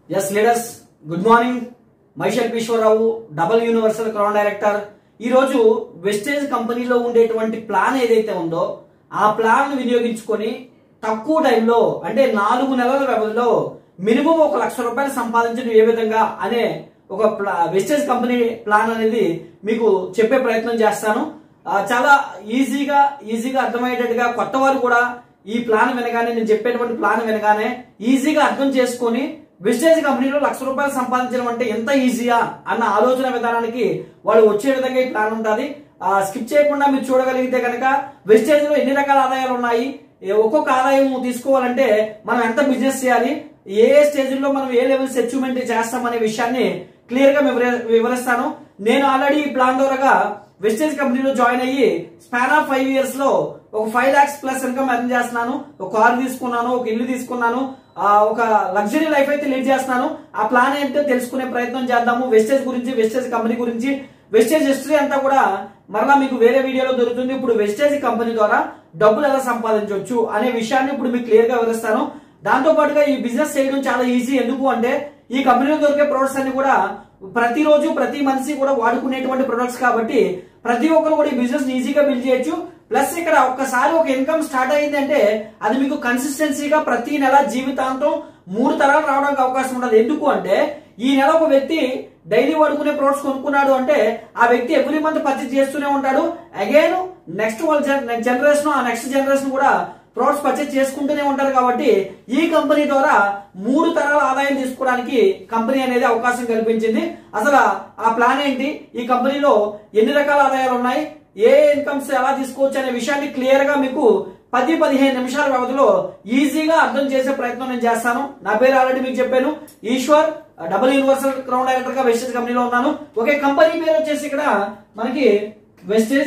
yes leaders good morning myself Eswararao double universal crown director ఈ రోజు wastage కంపెనీలో ఉండేటువంటి ప్లాన్ ఏదైతే ఉందో ఆ ప్లాన్ వినియోగించుకొని తక్కువ టైంలో అంటే నాలుగు నెలల వ్యవధిలో మినిమం ఒక లక్ష రూపాయలు సంపాదించడం ఏ విధంగా అనే ఒక ప్లా- వెస్టేజ్ కంపెనీ ప్లాన్ అనేది మీకు చెప్పే ప్రయత్నం చేస్తాను ఆ, చాలా ఈజీగా ఈజీగా అర్థమయ్యేటట్టుగా కొత్త వారు కూడా ఈ ప్లాన్ వినగానే నేను చెప్పేటువంటి ప్లాన్ వినగానే ఈజీగా అర్థం చేసుకొని వెస్టేజ్ కంపెనీలో లక్ష రూపాయలు సంపాదించడం అంటే ఎంత ఈజీయా అన్న ఆలోచన విధానానికి వాళ్ళు వచ్చే విధంగా ఈ ప్లాన్ ఉంటుంది స్కిప్ చేయకుండా మీరు చూడగలిగితే కనుక వెస్టేజ్ లో ఎన్ని రకాల ఆదాయాలు ఉన్నాయి ఏ- ఒక్కొక్క ఆదాయం తీసుకోవాలంటే మనం ఎంత బిజినెస్ చేయాలి ఏ ఏ స్టేజ్ లో మనం ఏ లెవెల్స్ అచీవ్మెంట్ చేస్తాం అనే విషయాన్ని క్లియర్ గా వివరి- వివరిస్తాను నేను ఆల్రెడీ ఈ ప్లాన్ ద్వారా వెస్టేజ్ కంపెనీలో జాయిన్ అయ్యి స్పాన్ ఆఫ్ ఫైవ్ ఇయర్స్ లో ఒక five lakhs plus income earn చేస్తున్నాను ఒక కార్ తీసుకున్నాను ఒక ఇల్లు తీసుకున్నాను ఆ, ఒక లగ్జరీ లైఫ్ అయితే లీడ్ చేస్తున్నాను ఆ ప్లాన్ ఏంటో తెలుసుకునే ప్రయత్నం చేద్దాము వెస్టేజ్ గురించి వెస్టేజ్ కంపెనీ గురించి వెస్టేజ్ హిస్టరీ అంతా కూడా మరలా మీకు వేరే వీడియోలో దొరుకుతుంది ఇప్పుడు వెస్టేజ్ కంపెనీ ద్వారా డబ్బులు ఎలా సంపాదించవచ్చు అనే విషయాన్ని ఇప్పుడు మీకు క్లియర్ గా వివరిస్తాను దాంతో పాటుగా ఈ బిజినెస్ చేయడం చాలా ఈజీ ఎందుకు అంటే ఈ కంపెనీలో దొరికే ప్రొడక్ట్స్ అన్ని కూడా ప్రతిరోజు ప్రతి మనిషి కూడా వాడుకునేటువంటి ప్రొడక్ట్స్ కాబట్టి ప్రతి ఒక్కరు కూడా ఈ బిజినెస్ ఈజీగా బిల్డ్ చేయొచ్చు ప్లస్ ఇక్కడ ఒక్కసారి ఒక ఇన్కమ్ స్టార్ట్ అయిందంటే అది మీకు కన్సిస్టెన్సీగా ప్రతి నెల జీవితాంతం మూడు తరాలు రావడానికి అవకాశం ఉండదు ఎందుకు అంటే ఈ నెల ఒక వ్యక్తి డైలీ వాడుకునే ప్రొడక్ట్స్ కొనుక్కున్నాడు అంటే ఆ వ్యక్తి ఎవ్రీ మంత్ పర్చేజ్ చేస్తూనే ఉంటాడు అగైన్ నెక్స్ట్ వాళ్ళ జనరేషన్ ఆ నెక్స్ట్ జనరేషన్ కూడా ప్రొడక్ట్స్ పర్చేజ్ చేసుకుంటూనే ఉంటారు కాబట్టి ఈ కంపెనీ ద్వారా మూడు తరాల ఆదాయం తీసుకోవడానికి కంపెనీ అనేది అవకాశం కల్పించింది అసలు ఆ ప్లాన్ ఏంటి ఈ కంపెనీలో ఎన్ని రకాల ఆదాయాలు ఉన్నాయి ఏ ఇన్కమ్స్ ఎలా తీసుకోవచ్చు అనే విషయాన్ని క్లియర్ గా మీకు పది పదిహేను నిమిషాల వ్యవధిలో ఈజీగా అర్థం చేసే ప్రయత్నం నేను చేస్తాను నా పేరు ఆల్రెడీ మీకు చెప్పాను Eshwar double universal crown director గా వెస్టేజ్ కంపెనీలో ఉన్నాను ఓకే కంపెనీ పేరు వచ్చేసి ఇక్కడ మనకి వెస్టేజ్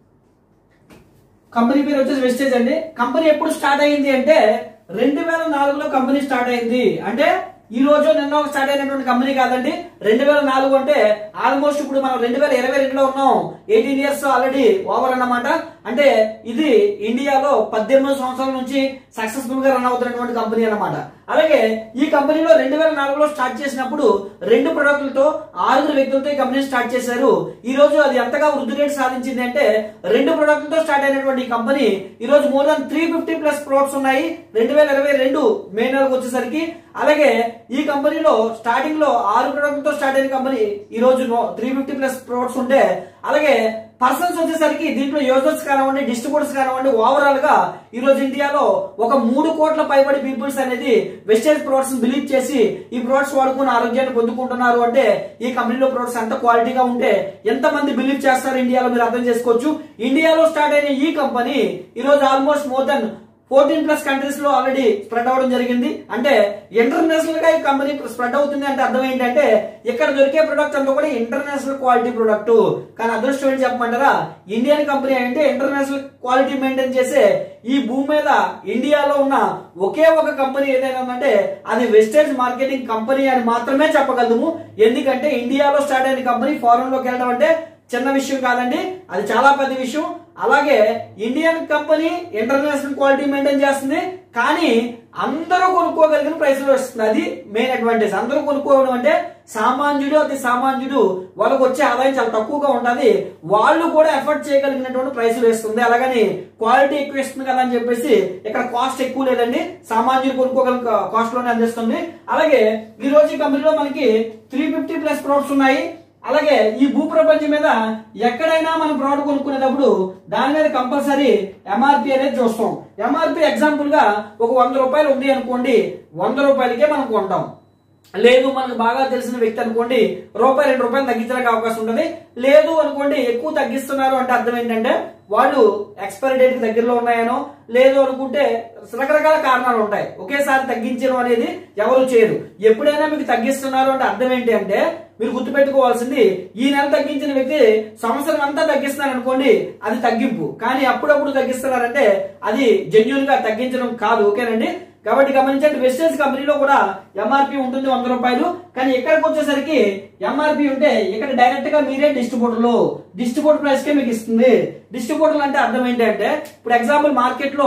కంపెనీ పేరు వచ్చేసి వెస్టేజ్ అండి కంపెనీ ఎప్పుడు స్టార్ట్ అయింది అంటే రెండు వేల నాలుగులో కంపెనీ స్టార్ట్ అయింది అంటే ఈ రోజు నిన్న ఒక స్టార్ట్ అయినటువంటి కంపెనీ కాదండి రెండు వేల నాలుగు అంటే ఆల్మోస్ట్ ఇప్పుడు మనం రెండు వేల ఇరవై రెండులో ఉన్నాం ఎయిటీన్ ఇయర్స్ ఆల్రెడీ ఓవర్ అన్నమాట అంటే ఇది ఇండియాలో పద్దెనిమిది సంవత్సరాల నుంచి సక్సెస్ఫుల్ గా రన్ అవుతున్నటువంటి కంపెనీ అన్నమాట అలాగే ఈ కంపెనీలో రెండు వేల నాలుగులో స్టార్ట్ చేసినప్పుడు రెండు ప్రొడక్టులతో ఆరుగురు వ్యక్తులతో ఈ కంపెనీ స్టార్ట్ చేశారు ఈ రోజు అది ఎంతగా వృద్ధి రేట్ సాధించింది అంటే రెండు ప్రొడక్టులతో స్టార్ట్ అయినటువంటి ఈ కంపెనీ ఈ రోజు more than three fifty plus products ఉన్నాయి రెండు వేల ఇరవై రెండు మే నెలకు వచ్చేసరికి అలాగే ఈ కంపెనీలో స్టార్టింగ్ లో ఆరు ప్రొడక్ట్లతో స్టార్ట్ అయిన కంపెనీ ఈ రోజు త్రీ ఫిఫ్టీ ప్లస్ ప్రొడక్ట్స్ ఉంటే అలాగే పర్సన్స్ వచ్చేసరికి దీంట్లో యూజర్స్ కానివ్వండి డిస్ట్రిబ్యూటర్స్ కానివ్వండి ఓవరాల్ గా ఈ రోజు ఇండియాలో ఒక మూడు కోట్ల పైబడి పీపుల్స్ అనేది వెస్టేజ్ ప్రొడక్ట్స్ బిలీవ్ చేసి ఈ ప్రొడక్ట్స్ వాడుకుని ఆరోగ్యాన్ని పొందుకుంటున్నారు అంటే ఈ కంపెనీలో ప్రొడక్ట్స్ ఎంత క్వాలిటీగా ఉంటే ఎంత మంది బిలీవ్ చేస్తారు ఇండియాలో మీరు అర్థం చేసుకోవచ్చు ఇండియాలో స్టార్ట్ అయిన ఈ కంపెనీ ఈ రోజు almost more than fourteen plus countries లో ఆల్రెడీ స్ప్రెడ్ అవ్వడం జరిగింది అంటే ఇంటర్నేషనల్ గా ఈ కంపెనీ స్ప్రెడ్ అవుతుంది అంటే అర్థం ఏంటంటే ఇక్కడ దొరికే ప్రొడక్ట్ అంతా కూడా ఇంటర్నేషనల్ క్వాలిటీ ప్రొడక్ట్ కానీ అదృష్టం ఏంటి చెప్పమంటారా ఇండియన్ కంపెనీ అంటే ఇంటర్నేషనల్ క్వాలిటీ మెయింటైన్ చేసే ఈ భూమి మీద ఇండియాలో ఉన్న ఒకే ఒక కంపెనీ ఏదైనా ఉందంటే అది వెస్టేజ్ మార్కెటింగ్ కంపెనీ అని మాత్రమే చెప్పగలము ఎందుకంటే ఇండియాలో స్టార్ట్ అయిన కంపెనీ ఫారెన్ లోకి వెళ్ళడం అంటే చిన్న విషయం కాదండి అది చాలా పెద్ద విషయం అలాగే Indian company international quality maintain చేస్తుంది కానీ అందరూ కొనుక్కోగలిగిన ప్రైస్ లో వస్తుంది అది మెయిన్ అడ్వాంటేజ్ అందరూ కొనుక్కోవడం అంటే సామాన్యుడు అతి సామాన్యుడు వాళ్ళకి వచ్చే ఆదాయం చాలా తక్కువగా ఉంటది వాళ్ళు కూడా ఎఫర్ట్ చేయగలిగినటువంటి ప్రైస్ వేస్తుంది అలాగని క్వాలిటీ ఎక్కువ ఇస్తుంది కదా అని చెప్పేసి ఇక్కడ కాస్ట్ ఎక్కువ లేదండి సామాన్యుడు కొనుక్కోగల కాస్ట్ లోనే అందిస్తుంది అలాగే ఈ రోజు ఈ కంపెనీలో మనకి త్రీ ఫిఫ్టీ ప్లస్ ప్రొడక్ట్స్ ఉన్నాయి అలాగే ఈ భూ ప్రపంచం మీద ఎక్కడైనా మనం ప్రోడక్ట్ కొనుక్కునేటప్పుడు దాని మీద కంపల్సరీ ఎంఆర్పి అనేది చూస్తాం ఎంఆర్పి ఎగ్జాంపుల్ గా ఒక వంద రూపాయలు ఉంది అనుకోండి వంద రూపాయలకే మనం కొంటాం లేదు మనకు బాగా తెలిసిన వ్యక్తి అనుకోండి రూపాయి రెండు రూపాయలు తగ్గించడానికి అవకాశం ఉంటుంది లేదు అనుకోండి ఎక్కువ తగ్గిస్తున్నారు అంటే అర్థం ఏంటంటే వాళ్ళు ఎక్స్పైరీ డేట్ దగ్గరలో ఉన్నాయనో లేదు అనుకుంటే రకరకాల కారణాలు ఉంటాయి ఒకేసారి తగ్గించడం అనేది ఎవరు చేయరు ఎప్పుడైనా మీకు తగ్గిస్తున్నారు అంటే అర్థం ఏంటి అంటే మీరు గుర్తుపెట్టుకోవాల్సింది ఈ నెల తగ్గించిన వ్యక్తి సంవత్సరం అంతా తగ్గిస్తున్నారు అనుకోండి అది తగ్గింపు కానీ అప్పుడప్పుడు తగ్గిస్తున్నారంటే అది జెన్యున్ గా తగ్గించడం కాదు ఓకేనండి కాబట్టి గమనించండి వెస్టేజ్ కంపెనీలో కూడా ఎంఆర్పి ఉంటుంది వంద రూపాయలు కానీ ఇక్కడికి వచ్చేసరికి ఎంఆర్పి ఉంటే ఇక్కడ డైరెక్ట్ గా మీరే డిస్ట్రిబ్యూటర్లు డిస్ట్రిబ్యూటర్ ప్రైస్ కే మీకు ఇస్తుంది డిస్ట్రిబ్యూటర్లు అంటే అర్థం ఏంటంటే ఇప్పుడు ఎగ్జాంపుల్ మార్కెట్ లో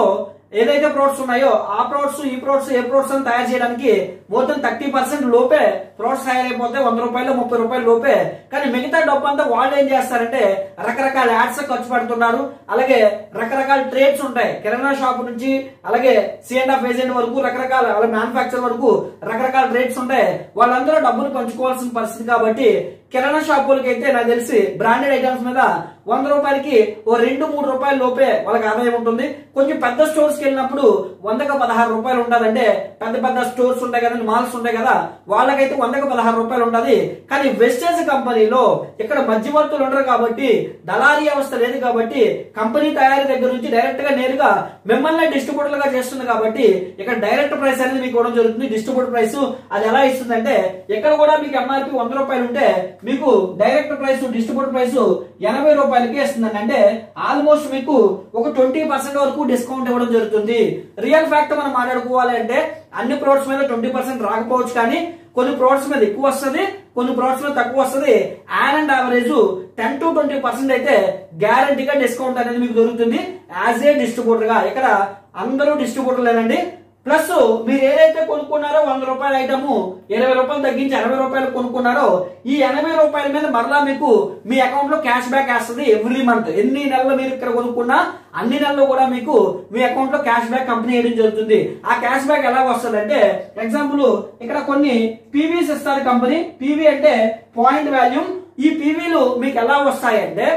ఏదైతే ప్రొడక్ట్స్ ఉన్నాయో ఆ ప్రొడక్ట్స్ ఈ ప్రొడక్ట్స్ ఏ ప్రొడక్ట్స్ అని తయారు చేయడానికి మొత్తం థర్టీ పర్సెంట్ లోపే ప్రొడక్ట్స్ తయారైపోతే వంద రూపాయలు ముప్పై రూపాయలు లోపే కానీ మిగతా డబ్బు అంతా వాళ్ళు ఏం చేస్తారంటే రకరకాల యాడ్స్ ఖర్చు పెడుతున్నారు అలాగే రకరకాల ట్రేడ్స్ ఉంటాయి కిరాణా షాప్ నుంచి అలాగే సి అండ్ ఆఫ్ ఏజెంట్ వరకు రకరకాల అలాగే మ్యానుఫాక్చర్ వరకు రకరకాల ట్రేడ్స్ ఉంటాయి వాళ్ళందరూ డబ్బులు పంచుకోవాల్సిన పరిస్థితి కాబట్టి కిరాణా షాపులకి అయితే నాకు తెలిసి బ్రాండెడ్ ఐటమ్స్ మీద వంద రూపాయలకి ఓ రెండు మూడు రూపాయల లోపే వాళ్ళకి ఆదాయం ఉంటుంది కొంచెం పెద్ద స్టోర్స్ కి వెళ్ళినప్పుడు వందకు పదహారు రూపాయలు ఉంటుందంటే పెద్ద పెద్ద స్టోర్స్ ఉంటాయి కదా మాల్స్ ఉంటాయి కదా వాళ్ళకైతే వందకు పదహారు రూపాయలు ఉంటది కానీ వెస్టేజ్ కంపెనీలో ఇక్కడ మధ్యవర్తులు ఉండరు కాబట్టి దళారీ వ్యవస్థ లేదు కాబట్టి కంపెనీ తయారీ దగ్గర నుంచి డైరెక్ట్ గా నేరుగా మిమ్మల్ని డిస్ట్రిబ్యూటర్ గా చేస్తుంది కాబట్టి ఇక్కడ డైరెక్ట్ ప్రైస్ అనేది మీకు ఇవ్వడం జరుగుతుంది డిస్ట్రిబ్యూటర్ ప్రైస్ అది ఎలా ఇస్తుందంటే ఇక్కడ కూడా మీకు ఎంఆర్పి వంద రూపాయలు ఉంటే మీకు డైరెక్ట్ ప్రైస్ డిస్ట్రిబ్యూటర్ ప్రైస్ ఎనభై రూపాయలకి ఇస్తుందండి అంటే ఆల్మోస్ట్ మీకు ఒక ట్వంటీ పర్సెంట్ వరకు డిస్కౌంట్ ఇవ్వడం జరుగుతుంది రియల్ ఫ్యాక్ట్ మనం మాట్లాడుకోవాలి అంటే అన్ని ప్రొడక్ట్స్ మీద ట్వంటీ పర్సెంట్ రాకపోవచ్చు కానీ కొన్ని ప్రొడక్ట్స్ మీద ఎక్కువ వస్తుంది కొన్ని ప్రొడక్ట్స్ మీద తక్కువ వస్తుంది an and average ten to twenty percent అయితే గ్యారంటీగా డిస్కౌంట్ అనేది మీకు దొరుకుతుంది యాజ్ ఏ డిస్ట్రిబ్యూటర్ గా ఇక్కడ అందరూ డిస్ట్రిబ్యూటర్లేనండి ప్లస్ మీరు ఏదైతే కొనుక్కున్నారో వంద రూపాయల ఐటమ్ ఇరవై రూపాయలు తగ్గించి ఎనభై రూపాయలు కొనుక్కున్నారో ఈ ఎనభై రూపాయల మీద మరలా మీకు మీ అకౌంట్ లో క్యాష్ బ్యాక్ వేస్తుంది ఎవ్రీ మంత్ ఎన్ని నెలలు మీరు ఇక్కడ కొనుక్కున్నా అన్ని నెలలు కూడా మీకు మీ అకౌంట్ లో క్యాష్ బ్యాక్ కంపెనీ వేయడం జరుగుతుంది ఆ క్యాష్ బ్యాక్ ఎలా వస్తుంది అంటే ఎగ్జాంపుల్ ఇక్కడ కొన్ని పీవీస్ ఇస్తారు కంపెనీ పీవీ అంటే పాయింట్ వాల్యూమ్ ఈ పీవీలు మీకు ఎలా వస్తాయంటే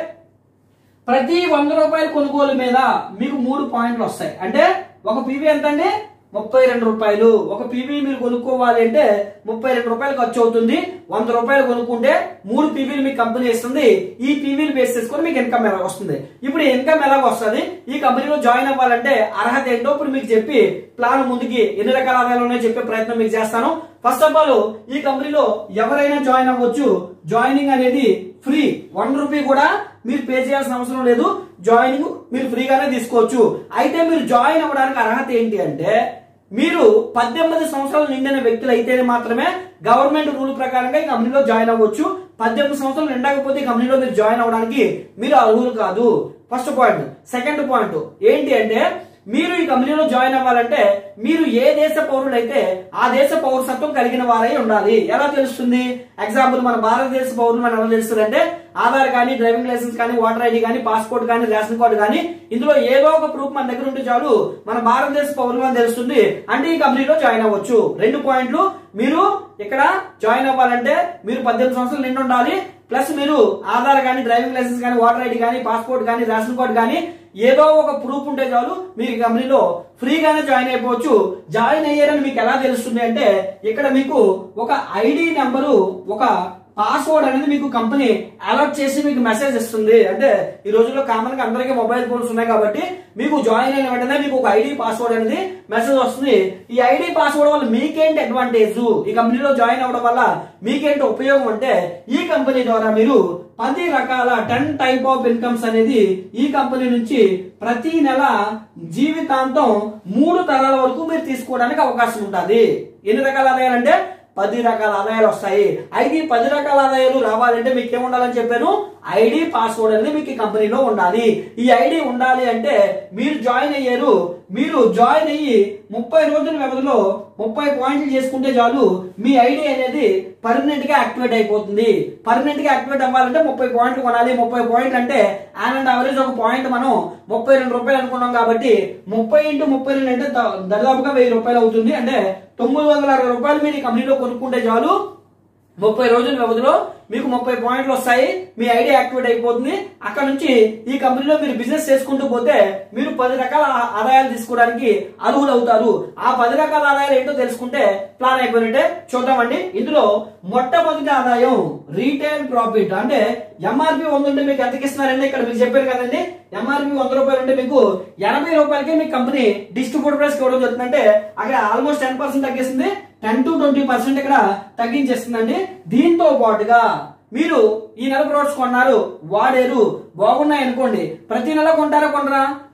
ప్రతి వంద రూపాయల కొనుగోలు మీద మీకు మూడు పాయింట్లు వస్తాయి అంటే ఒక పీవీ ఎంత అండి ముప్పై రెండు రూపాయలు ఒక పీవీ మీరు కొనుక్కోవాలి అంటే ముప్పై రెండు రూపాయలు ఖర్చు అవుతుంది వంద రూపాయలు కొనుక్కుంటే మూడు పీవీలు మీకు కంపెనీ ఇస్తుంది ఈ పీవీలు బేస్ చేసుకొని మీకు ఇన్కమ్ ఎలా వస్తుంది ఇప్పుడు ఇన్కమ్ ఎలా వస్తుంది ఈ కంపెనీలో జాయిన్ అవ్వాలంటే అర్హత ఏంటో ఇప్పుడు మీకు చెప్పి ప్లాన్ ముందుకి ఎన్ని రకాల ఆదాయాలు ఉన్నాయో చెప్పే ప్రయత్నం మీకు చేస్తాను ఫస్ట్ ఆఫ్ ఆల్ ఈ కంపెనీలో ఎవరైనా జాయిన్ అవ్వచ్చు జాయినింగ్ అనేది ఫ్రీ వన్ రూపీ కూడా మీరు పే చేయాల్సిన అవసరం లేదు జాయినింగ్ మీరు ఫ్రీగానే తీసుకోవచ్చు అయితే మీరు జాయిన్ అవ్వడానికి అర్హత ఏంటి అంటే మీరు పద్దెనిమిది సంవత్సరాలు నిండిన వ్యక్తులు అయితేనే మాత్రమే గవర్నమెంట్ రూల్ ప్రకారంగా ఈ కంపెనీలో జాయిన్ అవ్వచ్చు పద్దెనిమిది సంవత్సరాలు నిండకపోతే ఈ కంపెనీలో మీరు జాయిన్ అవ్వడానికి మీరు అర్హులు కాదు ఫస్ట్ పాయింట్ సెకండ్ పాయింట్ ఏంటి అంటే మీరు ఈ కంపెనీలో జాయిన్ అవ్వాలంటే మీరు ఏ దేశ పౌరులైతే ఆ దేశ పౌరసత్వం కలిగిన వారై ఉండాలి ఎలా తెలుస్తుంది ఎగ్జాంపుల్ మన భారతదేశ పౌరులు మనం ఎలా తెలుస్తుంది అంటే ఆధార్ కానీ డ్రైవింగ్ లైసెన్స్ కానీ ఓటర్ ఐడి కానీ పాస్పోర్ట్ కానీ రేషన్ కార్డు కానీ ఇందులో ఏదో ఒక ప్రూఫ్ మన దగ్గర ఉంటే చాలు మన భారతదేశ పౌరులు అని తెలుస్తుంది అంటే ఈ కంపెనీలో జాయిన్ అవ్వచ్చు రెండు పాయింట్లు మీరు ఇక్కడ జాయిన్ అవ్వాలంటే మీరు పద్దెనిమిది సంవత్సరాలు నిండి ఉండాలి ప్లస్ మీరు ఆధార్ కానీ డ్రైవింగ్ లైసెన్స్ కానీ ఓటర్ ఐడి కానీ పాస్పోర్ట్ కానీ రేషన్ కార్డు కానీ ఏదో ఒక ప్రూఫ్ ఉంటే చాలు మీరు ఈ కంపెనీలో ఫ్రీగానే జాయిన్ అయిపోవచ్చు జాయిన్ అయ్యారని మీకు ఎలా తెలుస్తుంది అంటే ఇక్కడ మీకు ఒక ఐడి నెంబరు ఒక పాస్వర్డ్ అనేది మీకు కంపెనీ అలర్ట్ చేసి మీకు మెసేజ్ ఇస్తుంది అంటే ఈ రోజుల్లో కామన్ గా అందరికీ మొబైల్ ఫోన్స్ ఉన్నాయి కాబట్టి మీకు జాయిన్ అయిన వెంటనే మీకు ఒక ఐడి పాస్వర్డ్ అనేది మెసేజ్ వస్తుంది ఈ ఐడి పాస్వర్డ్ వల్ల మీకేంటి అడ్వాంటేజ్ ఈ కంపెనీలో జాయిన్ అవ్వడం వల్ల మీకేంటి ఉపయోగం అంటే ఈ కంపెనీ ద్వారా మీరు పది రకాల టెన్ టైప్ ఆఫ్ ఇన్కమ్స్ అనేది ఈ కంపెనీ నుంచి ప్రతి నెల జీవితాంతం మూడు తరాల వరకు మీరు తీసుకోవడానికి అవకాశం ఉంటుంది ఎన్ని రకాల ఆదాయాలంటే పది రకాల ఆదాయాలు వస్తాయి అయితే ఈ పది రకాల ఆదాయాలు రావాలంటే మీకు ఏముండాలని చెప్పాను ఐడి పాస్వర్డ్ అనేది మీకు ఈ కంపెనీలో ఉండాలి ఈ ఐడి ఉండాలి అంటే మీరు జాయిన్ అయ్యారు మీరు జాయిన్ అయ్యి ముప్పై రోజుల వ్యవధిలో ముప్పై పాయింట్లు చేసుకుంటే చాలు మీ ఐడి అనేది పర్మనెంట్ గా యాక్టివేట్ అయిపోతుంది పర్మనెంట్ గా యాక్టివేట్ అవ్వాలంటే ముప్పై పాయింట్లు కొనాలి ముప్పై పాయింట్లు అంటే యాన్ అండ్ అవరేజ్ ఒక పాయింట్ మనం ముప్పై రెండు రూపాయలు అనుకున్నాం కాబట్టి ముప్పై ఇంటూ ముప్పై రెండు అంటే దా- దాదాపుగా వెయ్యి రూపాయలు అవుతుంది అంటే తొమ్మిది వందల అరవై రూపాయలు మీరు ఈ కంపెనీలో కొనుక్కుంటే చాలు ముప్పై రోజుల వ్యవధిలో మీకు ముప్పై పాయింట్లు వస్తాయి మీ ఐడి యాక్టివేట్ అయిపోతుంది అక్కడ నుంచి ఈ కంపెనీలో మీరు బిజినెస్ చేసుకుంటూ పోతే మీరు పది రకాల ఆ- ఆదాయాలు తీసుకోవడానికి అర్హులు అవుతారు ఆ పది రకాల ఆదాయాలు ఏంటో తెలుసుకుంటే ప్లాన్ అయిపోయినట్టే చూద్దామండి ఇందులో మొట్టమొదటి ఆదాయం రీటైల్ ప్రాఫిట్ అంటే ఎంఆర్పి వంద ఉంటే మీకు ఎంతకి ఇస్తున్నారండి ఇక్కడ మీకు చెప్పారు కదండి ఎంఆర్పి వంద రూపాయలు ఉంటే మీకు ఎనభై రూపాయలకే మీ కంపెనీ డిస్ట్రిబ్యూటర్ ప్రైస్ ఇవ్వడం జరుగుతుందంటే అక్కడ ఆల్మోస్ట్ టెన్ పర్సెంట్ తగ్గిస్తుంది టెన్ టు ట్వంటీ పర్సెంట్ ఇక్కడ తగ్గించేస్తుందండి దీంతో పాటుగా మీరు ఈ నెల ప్రొడక్ట్స్ కొన్నారు వాడారు బాగున్నాయి అనుకోండి ప్రతి నెల కొంటారా కొనరా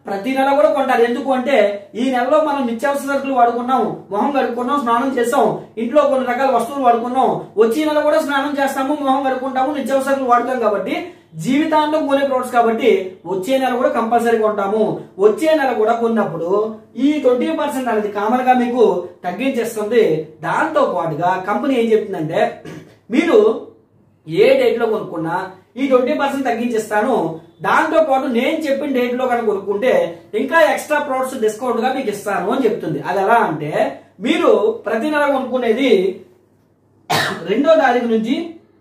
ప్రతి నెల కూడా కొంటారు ఎందుకు అంటే ఈ నెలలో మనం నిత్యావసర సరుకులు వాడుకున్నాం మొహం కడుక్కున్నాం స్నానం చేస్తాం ఇంట్లో కొన్ని రకాల వస్తువులు వాడుకున్నాం వచ్చే నెల కూడా స్నానం చేస్తాము మొహం కడుక్కుంటాము నిత్యావసర సరుకులు వాడతాం కాబట్టి జీవితాంతం కొనే ప్రొడక్ట్స్ కాబట్టి వచ్చే నెల కూడా కంపల్సరీ కొంటాము వచ్చే నెల కూడా కొన్నప్పుడు ఈ ట్వంటీ పర్సెంట్ అనేది కామన్ గా మీకు తగ్గించేస్తుంది దాంతో పాటుగా కంపెనీ ఏం చెప్తుందంటే మీరు ఏ డేట్ లో కొనుక్కున్నా ఈ ట్వంటీ పర్సెంట్ తగ్గించిస్తాను దాంతో పాటు నేను చెప్పిన డేట్ లో కనుక కొనుక్కుంటే ఇంకా ఎక్స్ట్రా ప్రొడక్ట్స్ డిస్కౌంట్ గా మీకు ఇస్తాను అని చెప్తుంది అది ఎలా అంటే మీరు ప్రతి నెల కొనుక్కునేది రెండో తారీఖు నుంచి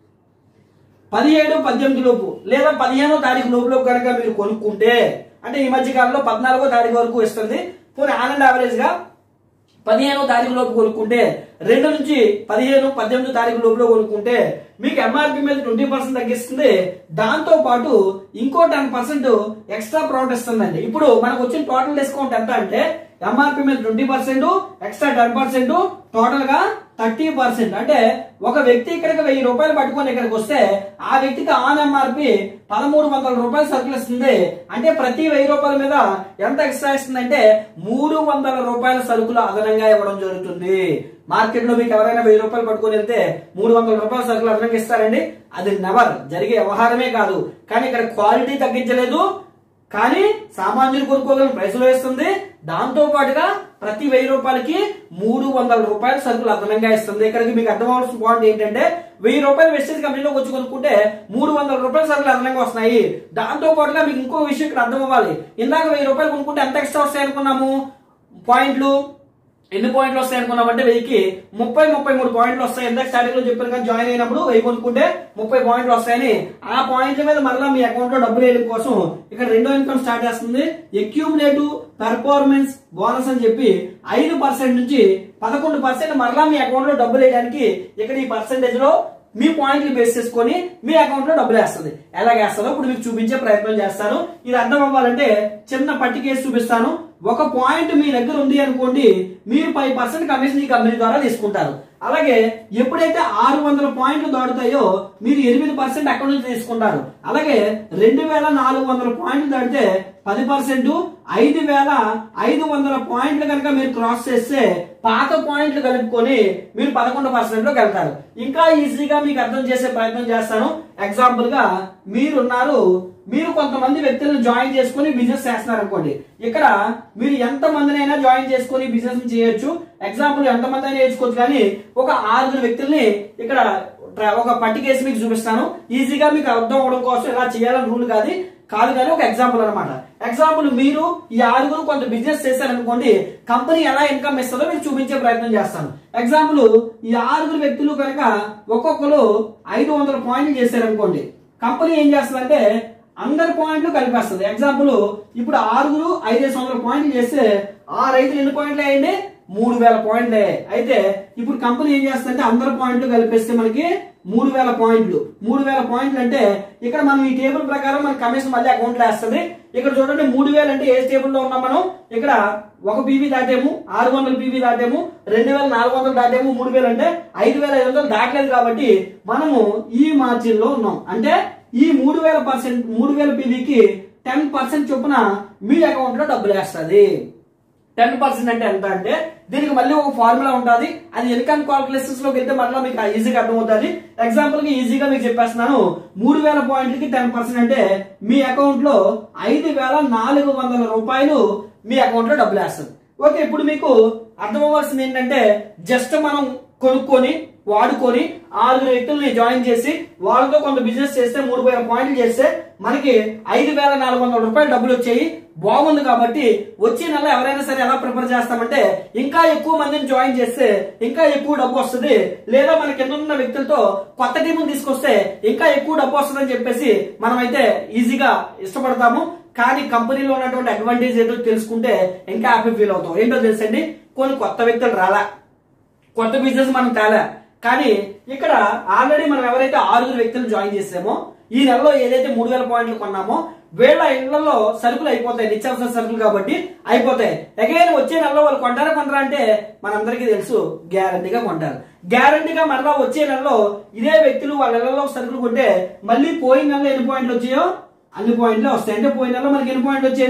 పదిహేడు పద్దెనిమిది లోపు లేదా పదిహేనో తారీఖు లోపల కనుక మీరు కొనుక్కుంటే అంటే ఈ మధ్య కాలంలో పద్నాలుగో తారీఖు వరకు ఇస్తుంది పోనీ ఆనంద్ యావరేజ్ గా పదిహేనో తారీఖు లోపు కొనుక్కుంటే రెండు నుంచి పదిహేను పద్దెనిమిది తారీఖు లోపల కొనుక్కుంటే మీకు ఎంఆర్పి మీద ట్వంటీ పర్సెంట్ తగ్గిస్తుంది దాంతో పాటు ఇంకో టెన్ పర్సెంట్ ఎక్స్ట్రా ప్రోడక్ట్ ఇస్తుందండి ఇప్పుడు మనకు వచ్చిన టోటల్ డిస్కౌంట్ ఎంత అంటే ఎంఆర్పి మీద twenty percent extra ten percent total గా థర్టీ పర్సెంట్ అంటే ఒక వ్యక్తి ఇక్కడికి వెయ్యి రూపాయలు పట్టుకొని ఇక్కడికి వస్తే ఆ వ్యక్తికి ఆన్ ఎంఆర్పి పదమూడు వందల రూపాయలు సరుకులు ఇస్తుంది అంటే ప్రతి వెయ్యి రూపాయల మీద ఎంత ఎక్స్ట్రా ఇస్తుంది అంటే మూడు వందల రూపాయల సరుకులు అదనంగా ఇవ్వడం జరుగుతుంది మార్కెట్ లో మీకు ఎవరైనా వెయ్యి రూపాయలు పట్టుకొని వెళ్తే మూడు వందల రూపాయల సరుకులు అదనంగా ఇస్తారండి అది నెవర్ జరిగే వ్యవహారమే కాదు కానీ ఇక్కడ క్వాలిటీ తగ్గించలేదు కానీ సామాన్యులు కొనుక్కోగల ప్రైసులు వేస్తుంది దాంతో పాటుగా ప్రతి వెయ్యి రూపాయలకి మూడు వందల రూపాయల సరుకులు అదనంగా ఇస్తుంది ఇక్కడికి మీకు అర్థం అవ్వాల్సిన పాయింట్ ఏంటంటే వెయ్యి రూపాయలు వెస్టేజ్ కంపెనీలోకి వచ్చి కొనుక్కుంటే మూడు వందల రూపాయల సరుకులు అదనంగా వస్తున్నాయి దాంతో పాటుగా మీకు ఇంకో విషయం ఇక్కడ అర్థం అవ్వాలి ఇందాక వెయ్యి రూపాయలు కొనుక్కుంటే ఎంత ఎక్స్ట్రా వస్తాయి అనుకున్నాము పాయింట్లు ఎన్ని పాయింట్లు వస్తాయి అనుకున్నామంటే వెయ్యికి ముప్పై ముప్పై మూడు పాయింట్లు వస్తాయి ఎంత స్టార్టింగ్ లో చెప్పాను కానీ జాయిన్ అయినప్పుడు వెయ్యి కొనుక్కుంటే ముప్పై పాయింట్లు వస్తాయని ఆ పాయింట్ల మీద మళ్ళీ మీ అకౌంట్ లో డబ్బులు వేయడం కోసం ఇక్కడ రెండో ఇన్కమ్ స్టార్ట్ చేస్తుంది ఎక్యూములేటివ్ పెర్ఫార్మెన్స్ బోనస్ అని చెప్పి ఐదు పర్సెంట్ నుంచి పదకొండు పర్సెంట్ మరలా మీ అకౌంట్ లో డబ్బులు వేయడానికి ఇక్కడ ఈ పర్సెంటేజ్ లో మీ పాయింట్లు బేస్ చేసుకొని మీ అకౌంట్ లో డబ్బులు వేస్తుంది ఎలా వేస్తుందో ఇప్పుడు మీకు చూపించే ప్రయత్నం చేస్తాను ఇది అర్థం అవ్వాలంటే చిన్న పట్టికేసి చూపిస్తాను ఒక పాయింట్ మీ దగ్గర ఉంది అనుకోండి మీరు ఫైవ్ పర్సెంట్ కమిషన్ ఈ కంపెనీ ద్వారా తీసుకుంటారు అలాగే ఎప్పుడైతే ఆరు వందల పాయింట్లు దాటుతాయో మీరు ఎనిమిది పర్సెంట్ అక్కడ నుంచి తీసుకుంటారు అలాగే రెండు వేల నాలుగు వందల పాయింట్లు దాటితే పది పర్సెంట్ ఐదు వేల ఐదు వందల పాయింట్లు కనుక మీరు క్రాస్ చేస్తే పాత పాయింట్లు కలుపుకొని మీరు పదకొండు పర్సెంట్ లోకి వెళ్తారు ఇంకా ఈజీగా మీకు అర్థం చేసే ప్రయత్నం చేస్తాను ఎగ్జాంపుల్ గా మీరున్నారు మీరు కొంతమంది వ్యక్తులను జాయిన్ చేసుకుని బిజినెస్ చేస్తున్నారు అనుకోండి ఇక్కడ మీరు ఎంత మందినైనా జాయిన్ చేసుకుని బిజినెస్ చేయొచ్చు ఎగ్జాంపుల్ ఎంత మంది అయినా చేసుకోవచ్చు కానీ ఒక ఆరుగురు వ్యక్తుల్ని ఇక్కడ ట్ర- ఒక పట్టికేసి మీకు చూపిస్తాను ఈజీగా మీకు అర్థం అవడం కోసం ఇలా చేయాలని రూల్ కాదు కాదు కానీ ఒక ఎగ్జాంపుల్ అన్నమాట ఎగ్జాంపుల్ మీరు ఈ ఆరుగురు కొంత బిజినెస్ చేశారనుకోండి కంపెనీ ఎలా ఇన్కమ్ ఇస్తుందో మీకు చూపించే ప్రయత్నం చేస్తాను ఎగ్జాంపుల్ ఈ ఆరుగురు వ్యక్తులు కనుక ఒక్కొక్కరు ఐదు వందల పాయింట్లు చేశారనుకోండి కంపెనీ ఏం చేస్తుందంటే అందరి పాయింట్లు కలిపేస్తుంది ఎగ్జాంపుల్ ఇప్పుడు ఆరుగురు ఐదేసి వందల పాయింట్లు చేస్తే ఆరు ఐదులు ఎన్ని పాయింట్లు అయ్యండి మూడు వేల పాయింట్లే అయితే ఇప్పుడు కంపెనీ ఏం చేస్తుందంటే అందరి పాయింట్లు కలిపేస్తే మనకి మూడు వేల పాయింట్లు మూడు వేల పాయింట్లు అంటే ఇక్కడ మనం ఈ టేబుల్ ప్రకారం మన కమిషన్ మళ్ళీ అకౌంట్ లో వేస్తుంది ఇక్కడ చూడండి మూడు వేలు అంటే ఏ టేబుల్ లో ఉన్నాం మనం ఇక్కడ ఒక పీవీ దాటేము ఆరు వందల పీవీ దాటేము రెండు వేల నాలుగు వందలు దాటేము మూడు వేలు అంటే ఐదు వేల ఐదు వందలు దాటలేదు కాబట్టి మనము ఈ మార్జిన్ లో ఉన్నాం అంటే ఈ మూడు వేల పర్సెంట్ మూడు వేల పీవీకి టెన్ పర్సెంట్ చొప్పున మీ అకౌంట్ లో డబ్బులు వేస్తుంది టెన్ పర్సెంట్ అంటే ఎంత అంటే దీనికి మళ్ళీ ఒక ఫార్ములా ఉంటుంది అది ఇన్కమ్ క్యాల్కులేషన్స్ లోకి వెళ్తే మళ్ళీ మీకు ఈజీగా అర్థమవుతుంది ఎగ్జాంపుల్ కి ఈజీగా మీకు చెప్పేస్తున్నాను మూడు వేల పాయింట్లకి టెన్ పర్సెంట్ అంటే మీ అకౌంట్ లో ఐదు వేల నాలుగు వందల రూపాయలు మీ అకౌంట్ లో డబ్బులు వేస్తుంది ఓకే ఇప్పుడు మీకు అర్థం అవ్వాల్సింది ఏంటంటే జస్ట్ మనం కొనుక్కొని వాడుకొని ఆరుగురు వ్యక్తుల్ని జాయిన్ చేసి వాళ్ళతో కొంత బిజినెస్ చేస్తే మూడు వేల పాయింట్లు చేస్తే మనకి ఐదు వేల నాలుగు వందల రూపాయలు డబ్బులు వచ్చాయి బాగుంది కాబట్టి వచ్చే నెల ఎవరైనా సరే ఎలా ప్రిపేర్ చేస్తామంటే ఇంకా ఎక్కువ మందిని జాయిన్ చేస్తే ఇంకా ఎక్కువ డబ్బు వస్తుంది లేదా మన కింద ఉన్న వ్యక్తులతో కొత్త టీముని తీసుకొస్తే ఇంకా ఎక్కువ డబ్బు వస్తుందని చెప్పేసి మనమైతే ఈజీగా ఇష్టపడతాము కానీ కంపెనీలో ఉన్నటువంటి అడ్వాంటేజ్ ఏంటో తెలుసుకుంటే ఇంకా హ్యాపీ ఫీల్ అవుతాం ఏంటో తెలుసండి కొన్ని కొత్త వ్యక్తులు రాలా కొత్త బిజినెస్ మనం తేలా కానీ ఇక్కడ ఆల్రెడీ మనం ఎవరైతే ఆరుగురు వ్యక్తులు జాయిన్ చేసామో ఈ నెలలో ఏదైతే మూడు వేల పాయింట్లు కొన్నామో వీళ్ళ ఇళ్లలో సరుకులు అయిపోతాయి నిత్యావసర సరుకులు కాబట్టి అయిపోతాయి అగైన్ వచ్చే నెలలో వాళ్ళు కొంటారా కొంటారా అంటే మనందరికీ తెలుసు గ్యారంటీగా కొంటారు గ్యారంటీగా మరలా వచ్చే నెలలో ఇదే వ్యక్తులు వాళ్ళ ఇళ్లలో సరుకులు కొంటే మళ్ళీ పోయిన నెలలో ఎన్ని పాయింట్లు వచ్చాయో అన్ని పాయింట్లు వస్తాయి అంటే పోయిన నెలలో మనకి ఎన్ని పాయింట్లు వచ్చేది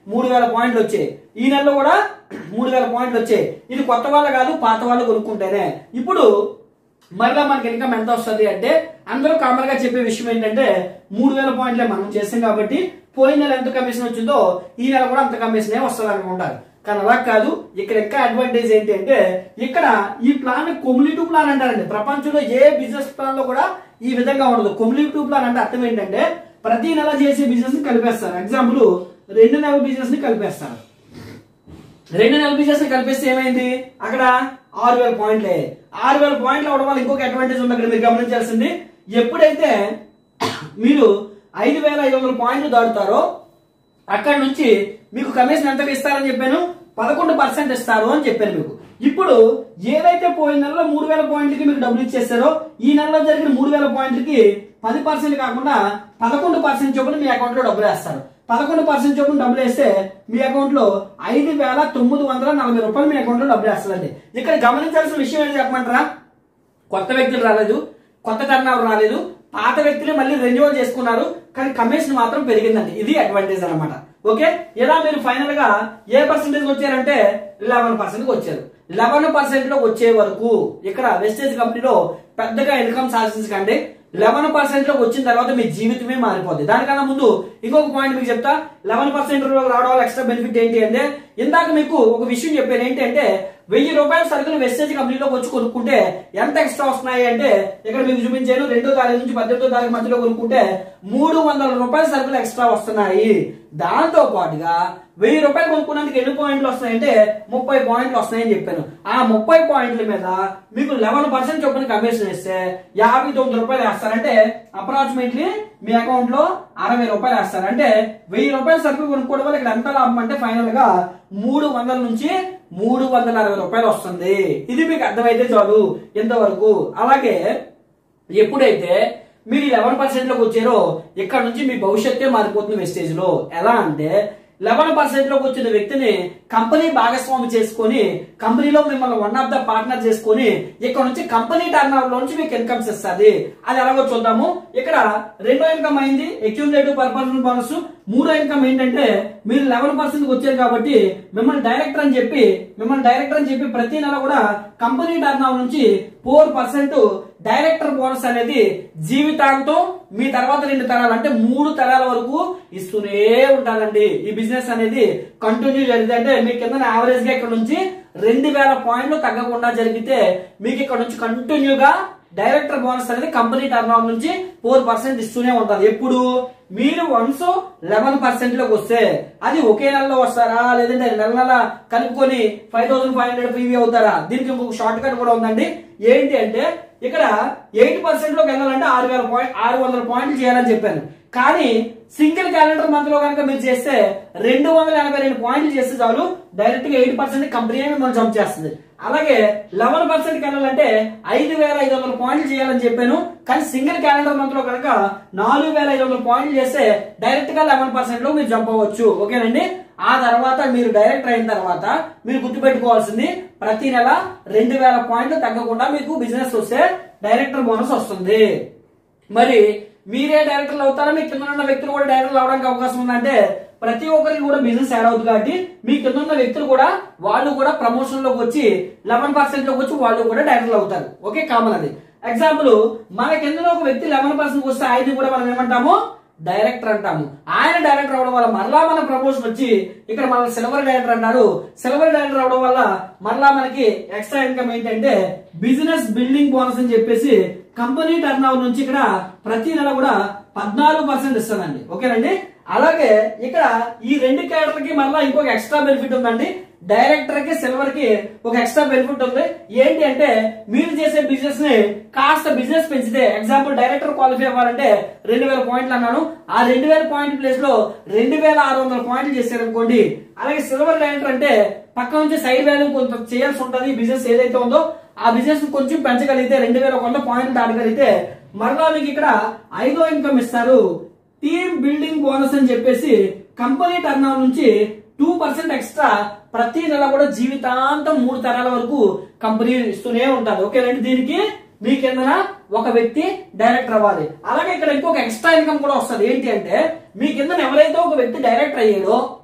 మూడు వేల పాయింట్లు వచ్చాయి ఈ నెలలో కూడా మూడు వేల పాయింట్లు వచ్చాయి ఇది కొత్త వాళ్ళు కాదు పాత వాళ్ళు కొనుక్కుంటేనే ఇప్పుడు మరలా మనకి ఇన్కమ్ ఎంత వస్తుంది అంటే అందరూ కామన్ గా చెప్పే విషయం ఏంటంటే మూడు వేల పాయింట్లే మనం చేసాం కాబట్టి పోయిన నెల ఎంత కమిషన్ వచ్చిందో ఈ నెల కూడా అంత కమిషనే వస్తుంది అనుకుంటారు కానీ అలా కాదు ఇక్కడ ఇంకా అడ్వాంటేజ్ ఏంటి అంటే ఇక్కడ ఈ ప్లాన్ కొమ్యులేటివ్ ప్లాన్ అంటారండి ప్రపంచంలో ఏ బిజినెస్ ప్లాన్ లో కూడా ఈ విధంగా ఉండదు కొమ్యులేటివ్ ప్లాన్ అంటే అర్థం ఏంటంటే ప్రతి నెల చేసే బిజినెస్ ని కలిపేస్తారు ఎగ్జాంపుల్ రెండు నెలల బిజినెస్ ని కలిపేస్తారు రెండు నెలల బిజినెస్ ని కలిపేస్తే ఏమైంది అక్కడ ఆరు వేల పాయింట్లే ఆరు వేల పాయింట్లు అవడం వల్ల ఇంకొక అడ్వాంటేజ్ ఉంది అక్కడ మీరు గమనించాల్సింది ఎప్పుడైతే మీరు ఐదు వేల ఐదు వందల పాయింట్లు దాటుతారో అక్కడ నుంచి మీకు కమిషన్ ఎంత ఇస్తారని చెప్పాను పదకొండు పర్సెంట్ ఇస్తారు అని చెప్పాను మీకు ఇప్పుడు ఏదైతే పోయిన నెలలో మూడు వేల పాయింట్లకి మీరు డబ్బులు ఇచ్చేస్తారో ఈ నెలలో జరిగిన మూడు వేల పాయింట్లకి పది పర్సెంట్ కాకుండా పదకొండు పర్సెంట్ చొప్పున మీ అకౌంట్ లో డబ్బులు వేస్తారు పదకొండు పర్సెంట్ చొప్పున డబ్బులు వేస్తే మీ అకౌంట్ లో ఐదు వేల తొమ్మిది వందల నలభై రూపాయలు మీ అకౌంట్ లో డబ్బులు వేస్తారండి ఇక్కడ గమనించాల్సిన విషయం ఏంటి చెప్పమంటారా కొత్త వ్యక్తులు రాలేదు కొత్త టర్న్ ఓవర్ రాలేదు పాత వ్యక్తులు మళ్ళీ రెన్యువల్ చేసుకున్నారు కానీ కమిషన్ మాత్రం పెరిగిందండి ఇది అడ్వాంటేజ్ అన్నమాట ఓకే ఇలా మీరు ఫైనల్ గా ఏ పర్సెంటేజ్ వచ్చారంటే లెవెన్ పర్సెంట్ వచ్చారు లెవెన్ పర్సెంట్ లో వచ్చే వరకు ఇక్కడ వెస్టేజ్ కంపెనీలో పెద్దగా ఇన్కమ్ సాధించకండి లెవెన్ పర్సెంట్ లోకి వచ్చిన తర్వాత మీ జీవితమే మారిపోద్ది దానికన్నా ముందు ఇంకొక పాయింట్ మీకు చెప్తా లెవెన్ పర్సెంట్ రావడం వల్ల ఎక్స్ట్రా బెనిఫిట్ ఏంటి అంటే ఇందాక మీకు ఒక విషయం చెప్పాను ఏంటి అంటే వెయ్యి రూపాయల సరుకులు వెస్టేజ్ కంపెనీలోకి వచ్చి కొనుక్కుంటే ఎంత ఎక్స్ట్రా వస్తున్నాయి అంటే ఇక్కడ మీకు చూపించాను రెండో తారీఖు నుంచి పద్దెనిమిదో తారీఖు మధ్యలో కొనుక్కుంటే మూడు వందల రూపాయల సరుకులు ఎక్స్ట్రా వస్తున్నాయి దాంతో పాటుగా వెయ్యి రూపాయలు కొనుక్కున్నందుకు ఎన్ని పాయింట్లు వస్తున్నాయంటే ముప్పై పాయింట్లు వస్తున్నాయని చెప్పాను ఆ ముప్పై పాయింట్ల మీద మీకు లెవెన్ పర్సెంట్ చొప్పున కమిషన్ ఇస్తే యాభై తొమ్మిది రూపాయలు వేస్తారంటే అప్రాక్సిమేట్లీ మీ అకౌంట్ లో అరవై రూపాయలు వేస్తారు అంటే వెయ్యి రూపాయలు సరుకు కొనుక్కోవడం వల్ల ఇక్కడ ఎంత లాభం అంటే ఫైనల్ గా మూడు వందల నుంచి మూడు వందల అరవై రూపాయలు వస్తుంది ఇది మీకు అర్థమైతే చాలు ఇంతవరకు అలాగే ఎప్పుడైతే మీరు లెవెన్ పర్సెంట్ లోకి వచ్చారో ఇక్కడ నుంచి మీ భవిష్యత్తే మారిపోతుంది వెస్టేజ్ లో ఎలా అంటే లెవెన్ పర్సెంట్ లోకి వచ్చిన వ్యక్తిని కంపెనీ భాగస్వామి చేసుకొని కంపెనీలో మిమ్మల్ని వన్ ఆఫ్ ద పార్ట్నర్ చేసుకొని ఇక్కడ నుంచి కంపెనీ టర్న్ ఓవర్ లో నుంచి మీకు ఇన్కమ్స్ ఇస్తుంది అది ఎలాగో చూద్దాము ఇక్కడ రెండో ఇన్కమ్ అయింది అక్యూములేటివ్ పర్పస్ బోనస్ మూడో ఇన్కమ్ ఏంటంటే మీరు లెవెన్ పర్సెంట్ వచ్చారు కాబట్టి మిమ్మల్ని డైరెక్టర్ అని చెప్పి మిమ్మల్ని డైరెక్టర్ అని చెప్పి ప్రతి నెల కూడా కంపెనీ టర్న్ ఓవర్ నుంచి ఫోర్ పర్సెంట్ డైరెక్టర్ బోనస్ అనేది జీవితాంతం మీ తర్వాత రెండు తరాలు అంటే మూడు తరాల వరకు ఇస్తూనే ఉంటారండి ఈ బిజినెస్ అనేది కంటిన్యూ జరిగితే అంటే మీ కింద యావరేజ్ గా ఇక్కడ నుంచి రెండు వేల పాయింట్లు తగ్గకుండా జరిగితే మీకు ఇక్కడ నుంచి కంటిన్యూగా డైరెక్టర్ బోనస్ అనేది కంపెనీ టర్న్ ఓవర్ నుంచి ఫోర్ పర్సెంట్ ఇస్తూనే ఉంటారు ఎప్పుడు మీరు వన్స్ లెవెన్ పర్సెంట్ లోకి వస్తే అది ఒకే నెలలో వస్తారా లేదంటే నెల నెల కలుపుకొని five thousand five hundred PV అవుతారా దీనికి ఇంకొక షార్ట్ కట్ కూడా ఉందండి ఏంటి అంటే ఇక్కడ ఎయిట్ పర్సెంట్ లోకి వెళ్ళాలంటే ఆరు వేల పాయింట్ ఆరు వందల పాయింట్లు చేయాలని చెప్పాను కానీ సింగిల్ క్యాలెండర్ మంత్ లో కనుక మీరు చేస్తే రెండు వందల ఎనభై రెండు పాయింట్లు చేస్తే చాలు డైరెక్ట్ గా ఎయిట్ పర్సెంట్ కంపెనీ మిమ్మల్ని జంప్ చేస్తుంది అలాగే లెవెన్ పర్సెంట్ వెళ్ళాలంటే ఐదు వేల ఐదు వందల పాయింట్లు చేయాలని చెప్పాను కానీ సింగిల్ క్యాలెండర్ మంత్ లో కనుక నాలుగు వేల ఐదు వందల పాయింట్లు చేస్తే డైరెక్ట్ గా లెవెన్ పర్సెంట్ లో మీరు జంప్ అవ్వచ్చు ఓకేనండి ఆ తర్వాత మీరు డైరెక్టర్ అయిన తర్వాత మీరు గుర్తుపెట్టుకోవాల్సింది ప్రతి నెల రెండు వేల పాయింట్లు తగ్గకుండా మీకు బిజినెస్ వస్తే డైరెక్టర్ బోనస్ వస్తుంది మరి మీరే డైరెక్టర్లు అవుతారా మీ కింద ఉన్న వ్యక్తులు కూడా డైరెక్టర్లు అవడానికి అవకాశం ఉందంటే ప్రతి ఒక్కరికి కూడా బిజినెస్ యాడ్ అవుతుంది కాబట్టి మీ కింద ఉన్న వ్యక్తులు కూడా వాళ్ళు కూడా ప్రమోషన్ లోకి వచ్చి లెవెన్ పర్సెంట్ లోకి వచ్చి వాళ్ళు కూడా డైరెక్టర్లు అవుతారు ఓకే కామన్ అది ఎగ్జాంపుల్ మన కింద ఒక వ్యక్తి లెవెన్ పర్సెంట్ వస్తే ఆయన కూడా మనం ఏమంటాము డైరెక్టర్ అంటాము ఆయన డైరెక్టర్ అవడం వల్ల మరలా మన ప్రమోషన్ వచ్చి ఇక్కడ మన సిల్వర్ డైరెక్టర్ అన్నారు సిల్వర్ డైరెక్టర్ అవడం వల్ల మరలా మనకి ఎక్స్ట్రా ఇన్కమ్ ఏంటంటే బిజినెస్ బిల్డింగ్ బోనస్ అని చెప్పేసి కంపెనీ టర్న్ ఓవర్ నుంచి ఇక్కడ ప్రతి నెల కూడా పద్నాలుగు పర్సెంట్ ఇస్తుందండి ఓకేనండి అలాగే ఇక్కడ ఈ రెండు క్యారెక్టర్ కి మళ్ళీ ఇంకొక ఎక్స్ట్రా బెనిఫిట్ ఉందండి డైరెక్టర్ కి సిల్వర్ కి ఒక ఎక్స్ట్రా బెనిఫిట్ ఉంది ఏంటి అంటే మీరు చేసే బిజినెస్ ని కాస్త బిజినెస్ పెంచితే ఎగ్జాంపుల్ డైరెక్టర్ క్వాలిఫై అవ్వాలంటే రెండు వేల పాయింట్లు అన్నాను ఆ రెండు వేల పాయింట్ ప్లేస్ లో రెండు వేల ఆరు వందల పాయింట్లు చేశారనుకోండి అలాగే సిల్వర్ డైరెక్టర్ అంటే పక్క నుంచి సైడ్ వాల్యూ కొంత చేయాల్సి ఉంటుంది బిజినెస్ ఏదైతే ఉందో ఆ బిజినెస్ కొంచెం పెంచగలిగితే రెండు వేల వంద పాయింట్లు దాటగలిగితే మరలా మీకు ఇక్కడ ఐదో ఇన్కమ్ ఇస్తారు టీమ్ బిల్డింగ్ బోనస్ అని చెప్పేసి కంపెనీ టర్న్ నుంచి టూ పర్సెంట్ ఎక్స్ట్రా ప్రతి నెల కూడా జీవితాంతం మూడు తరాల వరకు కంపెనీ ఇస్తూనే ఉంటారు ఓకేనండి దీనికి మీ కిందన ఒక వ్యక్తి డైరెక్టర్ అవ్వాలి అలాగే ఇక్కడ ఇంకొక ఎక్స్ట్రా ఇన్కమ్ కూడా వస్తుంది ఏంటి అంటే మీ కింద ఎవరైతే ఒక వ్యక్తి డైరెక్టర్ అయ్యాడో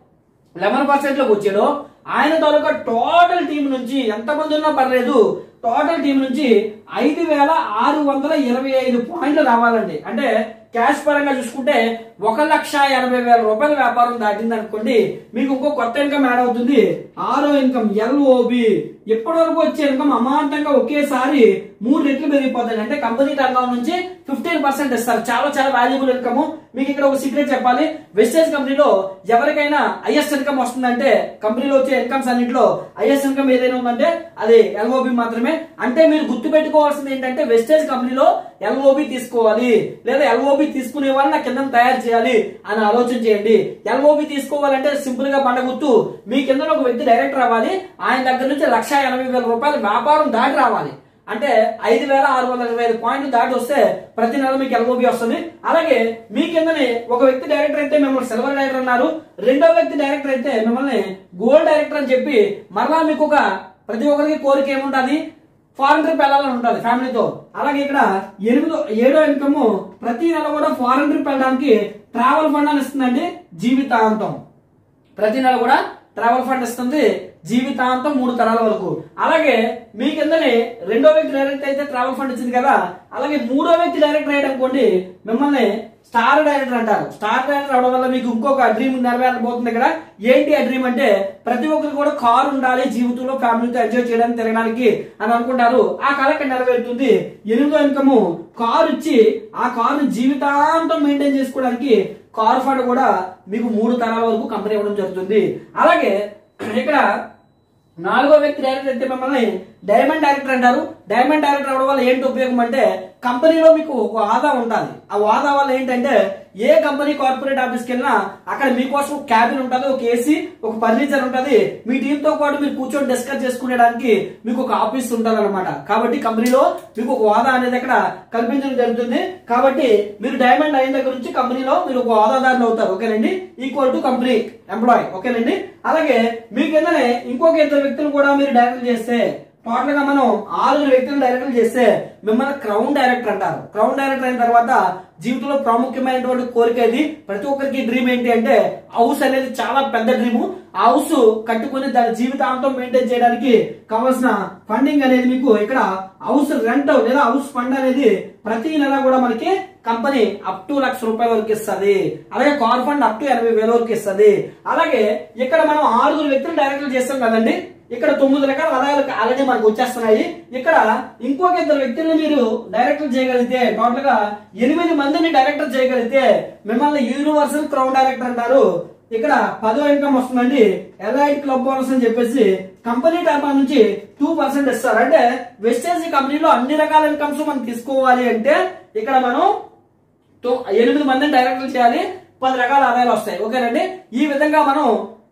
లెవెన్ పర్సెంట్ లోకి వచ్చాడో ఆయన తాలూకా టోటల్ టీం నుంచి ఎంతమంది ఉన్నా పర్లేదు టోటల్ టీం నుంచి ఐదు వేల ఆరు వందల ఇరవై ఐదు పాయింట్లు రావాలండి అంటే క్యాష్ పరంగా చూసుకుంటే ఒక లక్ష ఎనభై వేల రూపాయల వ్యాపారం దాటింది అనుకోండి మీకు ఇంకో కొత్త ఇన్కమ్ యాడ్ అవుతుంది ఆరో ఇన్కమ్ ఎల్ఓబి ఇప్పటి వరకు వచ్చే ఇన్కమ్ అమాంతంగా ఒకేసారి మూడు రెట్లు పెరిగిపోతుంది అంటే కంపెనీ టర్న్ నుంచి ఫిఫ్టీన్ పర్సెంట్ ఇస్తారు చాలా చాలా వాల్యుబుల్ ఇన్కమ్ మీకు ఇక్కడ ఒక సీక్రెట్ చెప్పాలి వెస్టేజ్ కంపెనీలో ఎవరికైనా హైయెస్ట్ ఇన్కమ్ వస్తుందంటే కంపెనీలో వచ్చే ఇన్కమ్స్ అన్నింటిలో హైయెస్ట్ ఇన్కమ్ ఏదైనా ఉందంటే అది ఎల్ఓబి మాత్రమే అంటే మీరు గుర్తు పెట్టుకోవాల్సింది ఏంటంటే వెస్టేజ్ కంపెనీలో ఎల్ఓబి తీసుకోవాలి లేదా ఎల్ఓబి తీసుకునే వాళ్ళని నా కింద తయారు చేయాలి అని ఆలోచన చేయండి ఎల్ఓబి తీసుకోవాలంటే సింపుల్ గా పండ గుర్తు మీ కింద ఒక వ్యక్తి డైరెక్టర్ అవ్వాలి ఆయన దగ్గర నుంచి లక్ష ఎనభై వేల రూపాయల వ్యాపారం దాటి రావాలి అంటే ఐదు వేల ఆరు వందల ఇరవై ఐదు పాయింట్లు దాటి వస్తే ప్రతి నెల మీకు ఎల్ఓబి వస్తుంది అలాగే మీ కిందనే ఒక వ్యక్తి డైరెక్టర్ అయితే మిమ్మల్ని సిల్వర్ డైరెక్టర్ అన్నారు రెండో వ్యక్తి డైరెక్టర్ అయితే మిమ్మల్ని గోల్డ్ డైరెక్టర్ అని చెప్పి మరలా మీకు ఒక ప్రతి ఒక్కరికి కోరిక ఏముంటది ఫారెన్ ట్రిప్ వెళ్ళాలని ఉంటుంది ఫ్యామిలీతో అలాగే ఇక్కడ ఎనిమిదో ఏడో ఇన్కమ్ ప్రతి నెల కూడా ఫారెన్ ట్రిప్ వెళ్ళడానికి ట్రావెల్ ఫండ్ అని ఇస్తుందండి జీవితాంతం ప్రతి నెల కూడా ట్రావెల్ ఫండ్ ఇస్తుంది జీవితాంతం మూడు తరాల వరకు అలాగే మీ కిందనే రెండో వ్యక్తి డైరెక్ట్ అయితే ట్రావెల్ ఫండ్ ఇచ్చింది కదా అలాగే మూడో వ్యక్తి డైరెక్టర్ అయ్యాడు అనుకోండి మిమ్మల్ని స్టార్ డైరెక్టర్ అంటారు స్టార్ డైరెక్టర్ అవడం వల్ల మీకు ఇంకొక డ్రీమ్ నెరవేరబోతుంది ఇక్కడ ఏంటి ఆ డ్రీమ్ అంటే ప్రతి ఒక్కరికి కూడా కారు ఉండాలి జీవితంలో ఫ్యామిలీతో ఎంజాయ్ చేయడానికి తిరగడానికి అని అనుకుంటారు ఆ కళ ఇక్కడ నెరవేరుతుంది ఎనిమిదో ఇన్కమ్ కారు ఇచ్చి ఆ కారుని జీవితాంతం మెయింటైన్ చేసుకోవడానికి కారు ఫండ్ కూడా మీకు మూడు తరాల వరకు కంపెనీ ఇవ్వడం జరుగుతుంది అలాగే ఇక్కడ నాలుగో వ్యక్తి డైరెక్టర్ అయితే మిమ్మల్ని డైమండ్ డైరెక్టర్ అంటారు డైమండ్ డైరెక్టర్ అవడం వల్ల ఏంటి ఉపయోగం అంటే కంపెనీలో మీకు ఒక ఆదా ఉంటుంది ఆ ఆదా వల్ల ఏంటంటే ఏ కంపెనీ కార్పొరేట్ ఆఫీస్కి వెళ్ళినా అక్కడ మీకోసం క్యాబిన్ ఉంటుంది ఒక ఏసీ ఒక ఫర్నిచర్ ఉంటుంది మీ టీమ్ తో పాటు మీరు కూర్చొని డిస్కస్ చేసుకునేడానికి మీకు ఒక ఆఫీస్ ఉంటుంది అనమాట కాబట్టి కంపెనీలో మీకు ఒక హోదా అనేది అక్కడ కల్పించడం జరుగుతుంది కాబట్టి మీరు డైమండ్ అయిన దగ్గర నుంచి కంపెనీలో మీరు ఒక హోదాదారులు అవుతారు ఓకేనండి ఈక్వల్ టు కంపెనీ ఎంప్లాయ్ ఓకేనండి అలాగే మీ కిందనే ఇంకొక ఇద్దరు వ్యక్తులు కూడా మీరు డైరెక్ట్ చేస్తే టోటల్ గా మనం ఆరుగురు వ్యక్తులు డైరెక్టర్ చేస్తే మిమ్మల్ని క్రౌన్ డైరెక్టర్ అంటారు క్రౌన్ డైరెక్టర్ అయిన తర్వాత జీవితంలో ప్రాముఖ్యమైనటువంటి కోరిక ఇది ప్రతి ఒక్కరికి డ్రీమ్ ఏంటి అంటే హౌస్ అనేది చాలా పెద్ద డ్రీమ్ ఆ హౌస్ కట్టుకుని దాని జీవితాంతం మెయింటైన్ చేయడానికి కావాల్సిన ఫండింగ్ అనేది మీకు ఇక్కడ హౌస్ రెంట్ లేదా హౌస్ ఫండ్ అనేది ప్రతి నెల కూడా మనకి కంపెనీ అప్ టు లక్ష రూపాయల వరకు ఇస్తుంది అలాగే కార్ ఫండ్ అప్ టు ఎనభై వేల వరకు ఇస్తుంది అలాగే ఇక్కడ మనం ఆరుగురు వ్యక్తులు డైరెక్టర్ చేస్తాం కదండి ఇక్కడ తొమ్మిది రకాల ఆదాయాలు ఆల్రెడీ మనకు వచ్చేస్తున్నాయి ఇక్కడ ఇంకొక ఇద్దరు వ్యక్తులను మీరు డైరెక్టర్ చేయగలిగితే టోటల్ గా ఎనిమిది మందిని డైరెక్టర్ చేయగలిగితే మిమ్మల్ని యూనివర్సల్ క్రౌన్ డైరెక్టర్ అంటారు ఇక్కడ పదో ఇన్కమ్ వస్తుందండి ఎలైట్ క్లబ్ బోనస్ అని చెప్పేసి కంపెనీ టర్మ్ నుంచి టూ పర్సెంట్ ఇస్తారు అంటే వెస్టేజ్ కంపెనీలో అన్ని రకాల ఇన్కమ్స్ మనం తీసుకోవాలి అంటే ఇక్కడ మనం తో- ఎనిమిది మందిని డైరెక్టర్ చేయాలి పది రకాల ఆదాయాలు వస్తాయి ఓకేనండి ఈ విధంగా మనం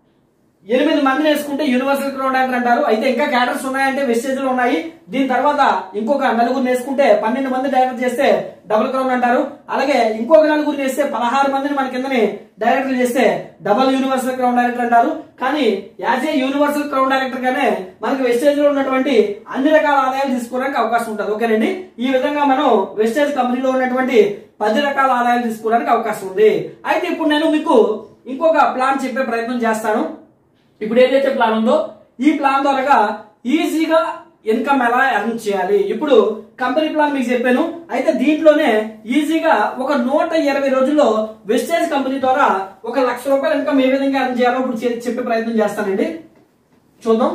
ఎనిమిది మందిని వేసుకుంటే యూనివర్సల్ క్రౌన్ డైరెక్టర్ అంటారు అయితే ఇంకా క్యాడర్స్ ఉన్నాయంటే వెస్టేజ్ లో ఉన్నాయి దీని తర్వాత ఇంకొక నలుగురిని వేసుకుంటే పన్నెండు మంది డైరెక్టర్ చేస్తే డబుల్ క్రౌన్ అంటారు అలాగే ఇంకొక నలుగురిని వేస్తే పదహారు మందిని మన కిందని డైరెక్టర్ చేస్తే డబుల్ యూనివర్సల్ క్రౌన్ డైరెక్టర్ అంటారు కానీ as a universal crown director గానే మనకి వెస్టేజ్ లో ఉన్నటువంటి అన్ని రకాల ఆదాయాలు తీసుకోవడానికి అవకాశం ఉంటుంది ఓకేనండి ఈ విధంగా మనం వెస్టేజ్ కంపెనీలో ఉన్నటువంటి పది రకాల ఆదాయాలు తీసుకోవడానికి అవకాశం ఉంది అయితే ఇప్పుడు నేను మీకు ఇంకొక ప్లాన్ చెప్పే ప్రయత్నం చేస్తాను ఇప్పుడు ఏదైతే ప్లాన్ ఉందో ఈ ప్లాన్ ద్వారా ఈజీగా ఇన్కమ్ ఎలా ఎర్న్ చేయాలి ఇప్పుడు కంపెనీ ప్లాన్ మీకు చెప్పాను అయితే దీంట్లోనే ఈజీగా ఒక నూట ఇరవై రోజుల్లో వెస్టేజ్ కంపెనీ ద్వారా ఒక లక్ష రూపాయల ఇన్కమ్ ఏ విధంగా ఎర్న్ చేయాలో ఇప్పుడు చే- చెప్పే ప్రయత్నం చేస్తానండి చూద్దాం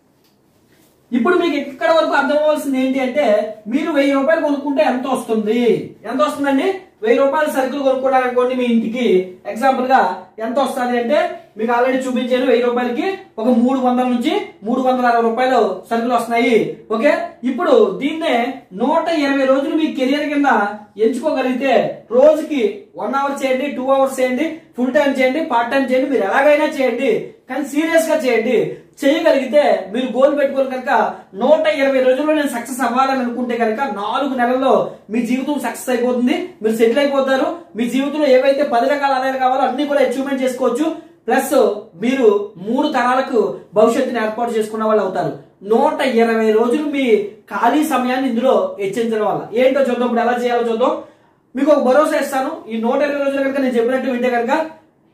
ఇప్పుడు మీకు ఇక్కడ వరకు అర్థం అవ్వాల్సింది ఏంటి అంటే మీరు వెయ్యి రూపాయలు కొనుక్కుంటే ఎంత వస్తుంది ఎంత వస్తుందండి వెయ్యి రూపాయలు సరుకులు కొనుక్కోవాలనుకోండి మీ ఇంటికి ఎగ్జాంపుల్ గా ఎంత వస్తుంది అంటే మీకు ఆల్రెడీ చూపించాను వెయ్యి రూపాయలకి ఒక మూడు వందల నుంచి మూడు వందల అరవై రూపాయలు సరుకులు వస్తున్నాయి ఓకే ఇప్పుడు దీన్నే నూట ఇరవై రోజులు మీ కెరియర్ కింద ఎంచుకోగలిగితే రోజుకి వన్ అవర్ చేయండి టూ అవర్స్ చేయండి ఫుల్ టైం చేయండి పార్ట్ టైం చేయండి మీరు ఎలాగైనా చేయండి కానీ సీరియస్ గా చేయండి చేయగలిగితే మీరు గోల్ పెట్టుకోవాలి కనుక నూట ఇరవై రోజుల్లో నేను సక్సెస్ అవ్వాలని అనుకుంటే కనుక నాలుగు నెలల్లో మీ జీవితం సక్సెస్ అయిపోతుంది మీరు సెటిల్ అయిపోతారు మీ జీవితంలో ఏవైతే పది రకాల ఆదాయాలు కావాలో అన్ని కూడా అచీవ్మెంట్ చేసుకోవచ్చు ప్లస్ మీరు మూడు తరాలకు భవిష్యత్తుని ఏర్పాటు చేసుకున్న వాళ్ళు అవుతారు నూట ఇరవై రోజులు మీ ఖాళీ సమయాన్ని ఇందులో హెచ్చించడం వల్ల ఏంటో చూద్దాం ఇప్పుడు ఎలా చేయాలో చూద్దాం మీకు ఒక భరోసా ఇస్తాను ఈ నూట ఇరవై రోజులు కనుక నేను చెప్పినట్టు వింటే కనుక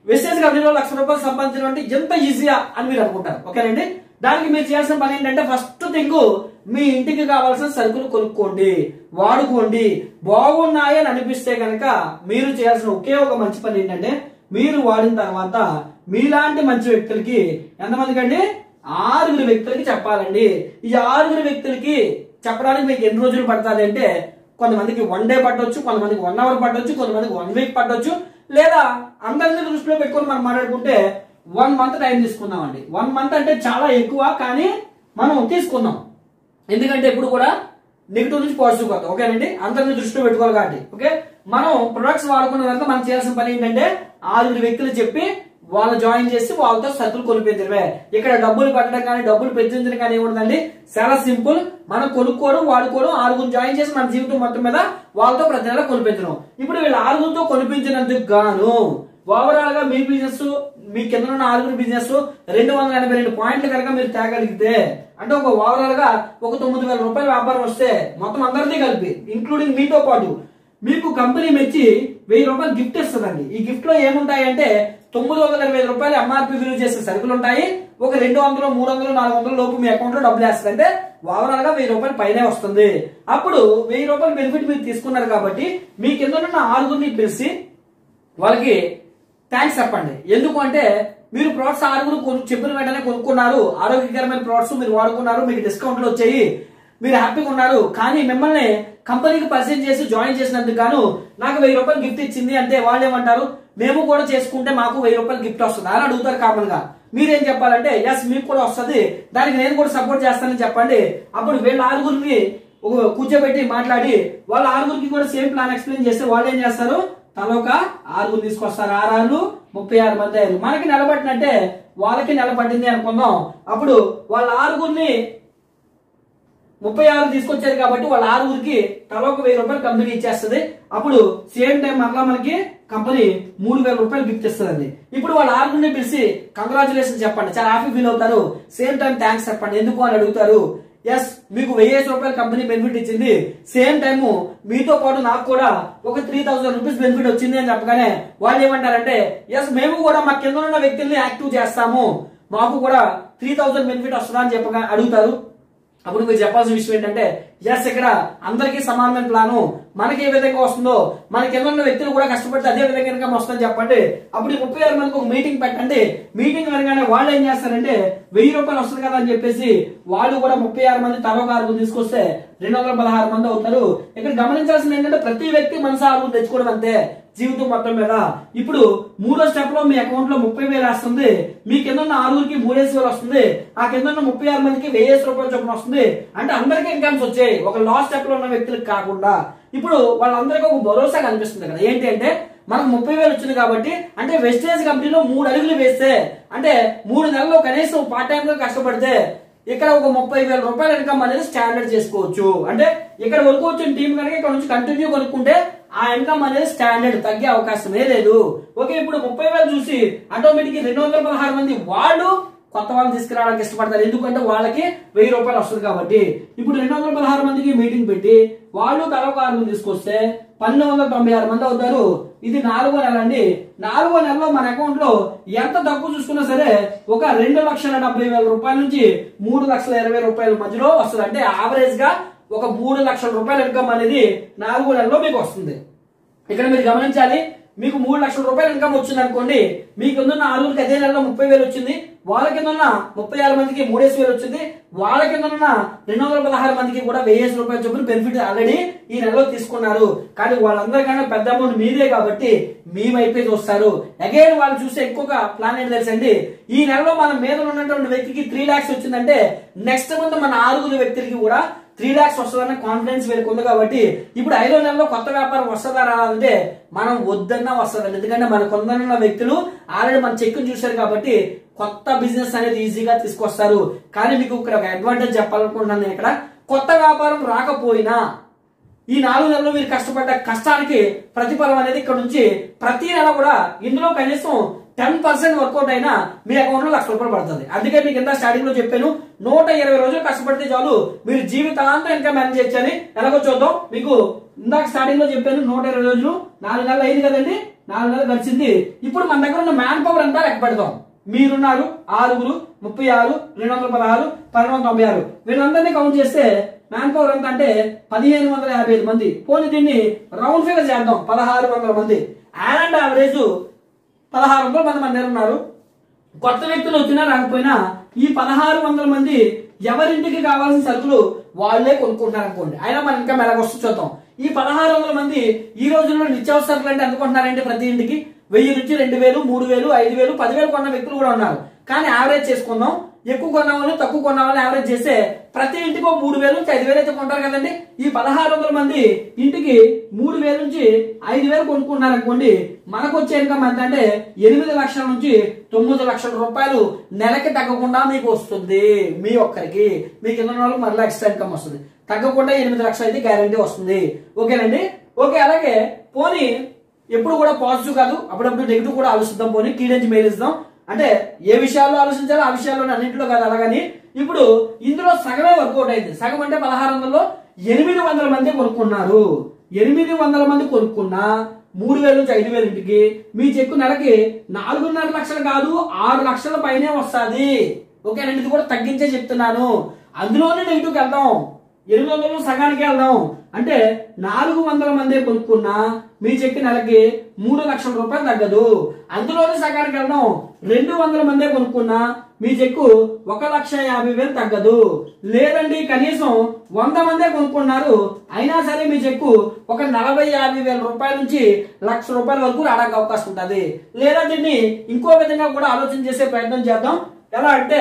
వెస్టేజ్ కంపెనీలో లక్ష రూపాయలు సంపాదించడం అంటే ఎంత ఈజీయా అని మీరు అనుకుంటారు ఓకేనండి దానికి మీరు చేయాల్సిన పని ఏంటంటే ఫస్ట్ థింగ్ మీ ఇంటికి కావాల్సిన సరుకులు కొనుక్కోండి వాడుకోండి బాగున్నాయి అని అనిపిస్తే కనుక మీరు చేయాల్సిన ఒకే ఒక మంచి పని ఏంటంటే మీరు వాడిన తర్వాత మీలాంటి మంచి వ్యక్తులకి ఎంతమందికి అండి ఆరుగురు వ్యక్తులకి చెప్పాలండి ఈ ఆరుగురు వ్యక్తులకి చెప్పడానికి మీకు ఎన్ని రోజులు పడుతుంది అంటే కొంతమందికి వన్ డే పట్టొచ్చు కొంతమందికి వన్ అవర్ పట్టొచ్చు కొంతమందికి వన్ వీక్ పట్టొచ్చు లేదా అందరినీ దృష్టిలో పెట్టుకొని మనం మాట్లాడుకుంటే వన్ మంత్ టైం తీసుకుందామండి వన్ మంత్ అంటే చాలా ఎక్కువ కానీ మనం తీసుకుందాం ఎందుకంటే ఇప్పుడు కూడా నెగిటివ్ నుంచి పాజిటివ్ కొత్త ఓకేనండి అందరిని దృష్టిలో పెట్టుకోవాలి కాబట్టి ఓకే మనం ప్రొడక్ట్స్ వాడుకున్న తర్వాత మనం చేయాల్సిన పని ఏంటంటే ఆరుగురు వ్యక్తులు చెప్పి వాళ్ళు జాయిన్ చేసి వాళ్ళతో సరుకులు కొనిపించడమే ఇక్కడ డబ్బులు పెట్టడం కానీ డబ్బులు పెంచడం కానీ ఏముండదండి చాలా సింపుల్ మనం కొనుక్కోవడం వాడుకోవడం ఆరుగురు జాయిన్ చేసి మన జీవితం మొత్తం మీద వాళ్ళతో ప్రతి నెల కొనిపించడం ఇప్పుడు వీళ్ళు ఆరుగురితో కొనిపించినందుకు గాను ఓవరాల్ గా మీ బిజినెస్ మీ కింద ఉన్న ఆరుగురు బిజినెస్ రెండు వందల ఎనభై రెండు పాయింట్లు కనుక మీరు తేగలిగితే అంటే ఒక ఓవరాల్ గా ఒక తొమ్మిది వేల రూపాయల వ్యాపారం వస్తే మొత్తం అందరినీ కలిపి ఇంక్లూడింగ్ మీతో పాటు మీకు కంపెనీ మెచ్చి వెయ్యి రూపాయలు గిఫ్ట్ ఇస్తుందండి ఈ గిఫ్ట్ లో ఏముంటాయంటే తొమ్మిది వందల ఇరవై ఐదు రూపాయలు ఎంఆర్పి విలువ చేసే సరుకులు ఉంటాయి ఒక రెండు వందలు మూడు వందలు నాలుగు వందల లోపు మీ అకౌంట్ లో డబ్బులు వేస్తుంది అంటే ఓవరాల్ గా వెయ్యి రూపాయలు పైనే వస్తుంది అప్పుడు వెయ్యి రూపాయలు బెనిఫిట్ మీరు తీసుకున్నారు కాబట్టి మీ కింద ఉన్న ఆరుగురిని పిలిచి వాళ్ళకి థ్యాంక్స్ చెప్పండి ఎందుకు అంటే మీరు ప్రోడక్ట్స్ ఆరుగురు కొను- చెప్పిన వెంటనే కొనుక్కున్నారు ఆరోగ్యకరమైన ప్రోడక్ట్స్ మీరు వాడుకున్నారు మీకు డిస్కౌంట్లు వచ్చాయి మీరు హ్యాపీగా ఉన్నారు కానీ మిమ్మల్ని కంపెనీకి పరిచయం చేసి జాయిన్ చేసినందుకు గాను నాకు వెయ్యి రూపాయలు గిఫ్ట్ ఇచ్చింది అంటే వాళ్ళు ఏమంటారు మేము కూడా చేసుకుంటే మాకు వెయ్యి రూపాయలు గిఫ్ట్ వస్తుంది అని అడుగుతారు కామన్ గా మీరేం చెప్పాలంటే ఎస్ మీకు కూడా వస్తుంది దానికి నేను కూడా సపోర్ట్ చేస్తానని చెప్పండి అప్పుడు వీళ్ళ ఆరుగురిని ఒక కూర్చోబెట్టి మాట్లాడి వాళ్ళ ఆరుగురికి కూడా సేమ్ ప్లాన్ ఎక్స్ప్లెయిన్ చేస్తే వాళ్ళు ఏం చేస్తారు తలొక ఆరుగురు తీసుకొస్తారు ఆరు ముప్పై ఆరు మంది అయ్యారు మనకి నిలబడినట్టే వాళ్ళకి నిలబడింది అనుకుందాం అప్పుడు వాళ్ళ ఆరుగురిని ముప్పై ఆరు తీసుకొచ్చారు కాబట్టి వాళ్ళ ఆరుగురికి తల ఒక వెయ్యి రూపాయలు కంపెనీ ఇచ్చేస్తుంది అప్పుడు సేమ్ టైం మరలా మనకి కంపెనీ మూడు వేల రూపాయలు గిఫ్ట్ ఇస్తుంది ఇప్పుడు వాళ్ళ ఆరుగురిని పిలిచి కంగ్రాచులేషన్ చెప్పండి చాలా హ్యాపీ ఫీల్ అవుతారు సేమ్ టైం థ్యాంక్స్ చెప్పండి ఎందుకు అని అడుగుతారు ఎస్ మీకు వెయ్యి రూపాయల కంపెనీ బెనిఫిట్ ఇచ్చింది సేమ్ టైం మీతో పాటు నాకు కూడా ఒక త్రీ థౌసండ్ రూపీస్ బెనిఫిట్ వచ్చింది అని చెప్పగానే వాళ్ళు ఏమంటారంటే ఎస్ మేము కూడా మా కింద ఉన్న వ్యక్తుల్ని యాక్టివ్ చేస్తాము మాకు కూడా త్రీ థౌసండ్ బెనిఫిట్ వస్తుందా అని చెప్పగా అడుగుతారు అప్పుడు మీరు చెప్పాల్సిన విషయం ఏంటంటే ఎస్ ఇక్కడ అందరికీ సమానమైన ప్లాను మనకి ఏ విధంగా వస్తుందో మన కింద ఉన్న వ్యక్తులు కూడా కష్టపడితే అదే విధంగా ఇన్కమ్ వస్తుందని చెప్పండి అప్పుడు ఈ ముప్పై ఆరు మందికి ఒక మీటింగ్ పెట్టండి మీటింగ్ అనగానే వాళ్ళు ఏం చేస్తారంటే వెయ్యి రూపాయలు వస్తుంది కదా అని చెప్పేసి వాళ్ళు కూడా ముప్పై ఆరు మంది తరో ఆరుగురు తీసుకొస్తే రెండు వందల పదహారు మంది అవుతారు ఇక్కడ గమనించాల్సింది ఏంటంటే ప్రతి వ్యక్తి మనసు ఆరుగురు తెచ్చుకోవడం అంతే జీవితం మొత్తం మీద ఇప్పుడు మూడో స్టెప్ లో మీ అకౌంట్ లో ముప్పై వేలు వస్తుంది మీ కింద ఉన్న ఆరుగురికి మూడేసి వేలు వస్తుంది ఆ కింద ఉన్న ముప్పై ఆరు మందికి వెయ్యేసి రూపాయలు చొప్పున వస్తుంది అంటే అందరికీ ఇన్కమ్స్ వచ్చాయి ఒక లాస్ట్ స్టెప్ లో ఉన్న వ్యక్తులకు కాకుండా ఇప్పుడు వాళ్ళందరికీ ఒక భరోసా కనిపిస్తుంది కదా ఏంటి అంటే మనకు ముప్పై వేలు వచ్చింది కాబట్టి అంటే వెస్టేజ్ కంపెనీలో మూడు అడుగులు వేస్తే అంటే మూడు నెలల్లో కనీసం పార్ట్ టైం గా కష్టపడితే ఇక్కడ ఒక ముప్పై వేల రూపాయల ఇన్కమ్ అనేది స్టాండర్డ్ చేసుకోవచ్చు అంటే ఇక్కడ వరకు వచ్చిన టీం కనుక ఇక్కడ నుంచి కంటిన్యూ కొనుక్కుంటే ఆ ఇన్కమ్ అనేది స్టాండర్డ్ తగ్గే అవకాశమే లేదు ఓకే ఇప్పుడు ముప్పై వేలు చూసి ఆటోమేటిక్ రెండు వందల పదహారు మంది వాళ్ళు కొత్త వాళ్ళని తీసుకురావడానికి ఇష్టపడతారు ఎందుకంటే వాళ్ళకి వెయ్యి రూపాయలు వస్తుంది కాబట్టి ఇప్పుడు రెండు వందల పదహారు మందికి మీటింగ్ పెట్టి వాళ్ళు తల ఒక ఆరుగురు తీసుకొస్తే పన్నెండు వందల తొంభై ఆరు మంది అవుతారు ఇది నాలుగో నెల అండి నాలుగో నెలలో మన అకౌంట్ లో ఎంత తక్కువ చూసుకున్నా సరే ఒక రెండు లక్షల డెబ్బై వేల రూపాయల నుంచి మూడు లక్షల ఇరవై రూపాయల మధ్యలో వస్తుంది అంటే యావరేజ్ గా ఒక మూడు లక్షల రూపాయల ఇన్కమ్ అనేది నాలుగో నెలలో మీకు వస్తుంది ఇక్కడ మీరు గమనించాలి మీకు మూడు లక్షల రూపాయలు ఇన్కమ్ వచ్చింది అనుకోండి మీ కింద ఉన్న ఆరుగురికి అదే నెలలో ముప్పై వేలు వచ్చింది వాళ్ళ కింద ఉన్న ముప్పై ఆరు మందికి మూడేసి వేలు వచ్చింది వాళ్ళ కింద ఉన్న రెండు వందల పదహారు మందికి కూడా వెయ్యేసి రూపాయల చొప్పున బెనిఫిట్ ఆల్రెడీ ఈ నెలలో తీసుకున్నారు కానీ వాళ్ళందరికన్నా పెద్ద అమౌంట్ మీదే కాబట్టి మీ వైపే చూస్తారు అగైన్ వాళ్ళు చూస్తే ఎక్కువగా ప్లాన్ ఏంటి తెలుసండి ఈ నెలలో మన మీద ఉన్నటువంటి వ్యక్తికి త్రీ లాక్స్ వచ్చిందంటే నెక్స్ట్ మంత్ మన ఆరుగురు వ్యక్తులకి కూడా త్రీ లాక్స్ వస్తుందన్న కాన్ఫిడెన్స్ వీళ్ళకి ఉంది కాబట్టి ఇప్పుడు ఐదో నెలలో కొత్త వ్యాపారం వస్తుందా రాదంటే మనం వద్దన్నా వస్తుందండి ఎందుకంటే మన కొందరున్న వ్యక్తులు ఆల్రెడీ మన చెక్ చూశారు కాబట్టి కొత్త బిజినెస్ అనేది ఈజీగా తీసుకొస్తారు కానీ మీకు ఇక్కడ ఒక అడ్వాంటేజ్ చెప్పాలనుకుంటున్నాను నేను ఇక్కడ కొత్త వ్యాపారం రాకపోయినా ఈ నాలుగు నెలలు మీరు కష్టపడ్డ కష్టానికి ప్రతిఫలం అనేది ఇక్కడ నుంచి ప్రతి నెల కూడా ఇందులో కనీసం టెన్ పర్సెంట్ వర్కౌట్ అయినా మీ అకౌంట్ లో లక్ష రూపాయలు పడుతుంది అందుకే మీకు ఎంత స్టార్టింగ్ లో చెప్పాను నూట ఇరవై రోజులు కష్టపడితే చాలు మీరు జీవితాంతం ఇంకా మేనేజ్ చేయొచ్చని ఎలాగో చూద్దాం మీకు ఇందాక స్టార్టింగ్ లో చెప్పాను నూట ఇరవై రోజులు నాలుగు నెలలు అయింది కదండి నాలుగు నెలలు గడిచింది ఇప్పుడు మన దగ్గర ఉన్న మ్యాన్ పవర్ అంతా లెక్క పెడదాం మీరున్నారు ఆరుగురు ముప్పై ఆరు రెండు వందల పదహారు పన్నెండు వందల తొంభై ఆరు వీళ్ళందరినీ కౌంట్ చేస్తే మ్యాన్ పవర్ ఎంత అంటే పదిహేను వందల యాభై ఐదు మంది పోనీ దీన్ని రౌండ్ ఫిగర్ చేద్దాం పదహారు వందల మంది అండ్ యావరేజ్ పదహారు వందల మంది మన దగ్గర ఉన్నారు కొత్త వ్యక్తులు వచ్చినా రాకపోయినా ఈ పదహారు వందల మంది ఎవరింటికి కావాల్సిన సరుకులు వాళ్ళే కొనుక్కుంటున్నారు అనుకోండి అయినా మనం ఇంకా మెలగొస్తూ చూద్దాం ఈ పదహారు వందల మంది ఈ రోజుల్లో నిత్యావసర సరుకులు అంటే ఎంత కొంటున్నారంటే ప్రతి ఇంటికి వెయ్యి నుంచి రెండు వేలు మూడు వేలు ఐదు వేలు పదివేలు కొన్న వ్యక్తులు కూడా ఉన్నారు కానీ యావరేజ్ చేసుకుందాం ఎక్కువ కొన్న వాళ్ళు తక్కువ కొన్న వాళ్ళు యావరేజ్ చేస్తే ప్రతి ఇంటికి ఒక మూడు వేలు నుంచి ఐదు వేలు అయితే కొంటారు కదండి ఈ పదహారు వందల మంది ఇంటికి మూడు వేల నుంచి ఐదు వేలు కొనుక్కున్నారు అనుకోండి మనకు వచ్చే ఇన్కమ్ ఎంత అంటే ఎనిమిది లక్షల నుంచి తొమ్మిది లక్షల రూపాయలు నెలకి తగ్గకుండా మీకు వస్తుంది మీ ఒక్కరికి మీ కింద ఉన్న వాళ్ళకి మళ్ళీ ఎక్స్ట్రా ఇన్కమ్ వస్తుంది తగ్గకుండా ఎనిమిది లక్షలు అయితే గ్యారంటీ వస్తుంది ఓకేనండి ఓకే అలాగే పోనీ ఎప్పుడు కూడా పాజిటివ్ కాదు అప్పుడప్పుడు నెగిటివ్ కూడా ఆలోచిద్దాం పోనీ కీ నుంచి మెయిల్ ఇద్దాం అంటే ఏ విషయాల్లో ఆలోచించాలో ఆ విషయాల్లో అన్నింటిలో కాదు అలాగని ఇప్పుడు ఇందులో సగమే వర్కౌట్ అయింది సగం అంటే పదహారు వందల్లో ఎనిమిది వందల మంది కొనుక్కున్నారు ఎనిమిది వందల మంది కొనుక్కున్నా మూడు వేల నుంచి ఐదు వేల ఇంటికి మీ చెక్కు నెలకి నాలుగున్నర లక్షలు కాదు ఆరు లక్షల పైనే వస్తుంది ఓకేనండి ఇది కూడా తగ్గించే చెప్తున్నాను అందులోనే నెగిటివ్కి వెళ్దాం ఎనిమిది వందలు సగానికి వెళ్దాం అంటే నాలుగు వందల మంది కొనుక్కున్నా మీ చెక్కి నెలకి మూడు లక్షల రూపాయలు తగ్గదు అందులోనే సగానికి వెళ్దాం రెండు వందల మందే కొనుక్కున్నా మీ చెక్కు ఒక లక్ష యాభై వేలు తగ్గదు లేదండి కనీసం వంద మందే కొనుక్కున్నారు అయినా సరే మీ చెక్కు ఒక నలభై యాభై వేల రూపాయల నుంచి లక్ష రూపాయల వరకు రావడానికి అవకాశం ఉంటుంది లేదా దీన్ని ఇంకో విధంగా కూడా ఆలోచన చేసే ప్రయత్నం చేద్దాం ఎలా అంటే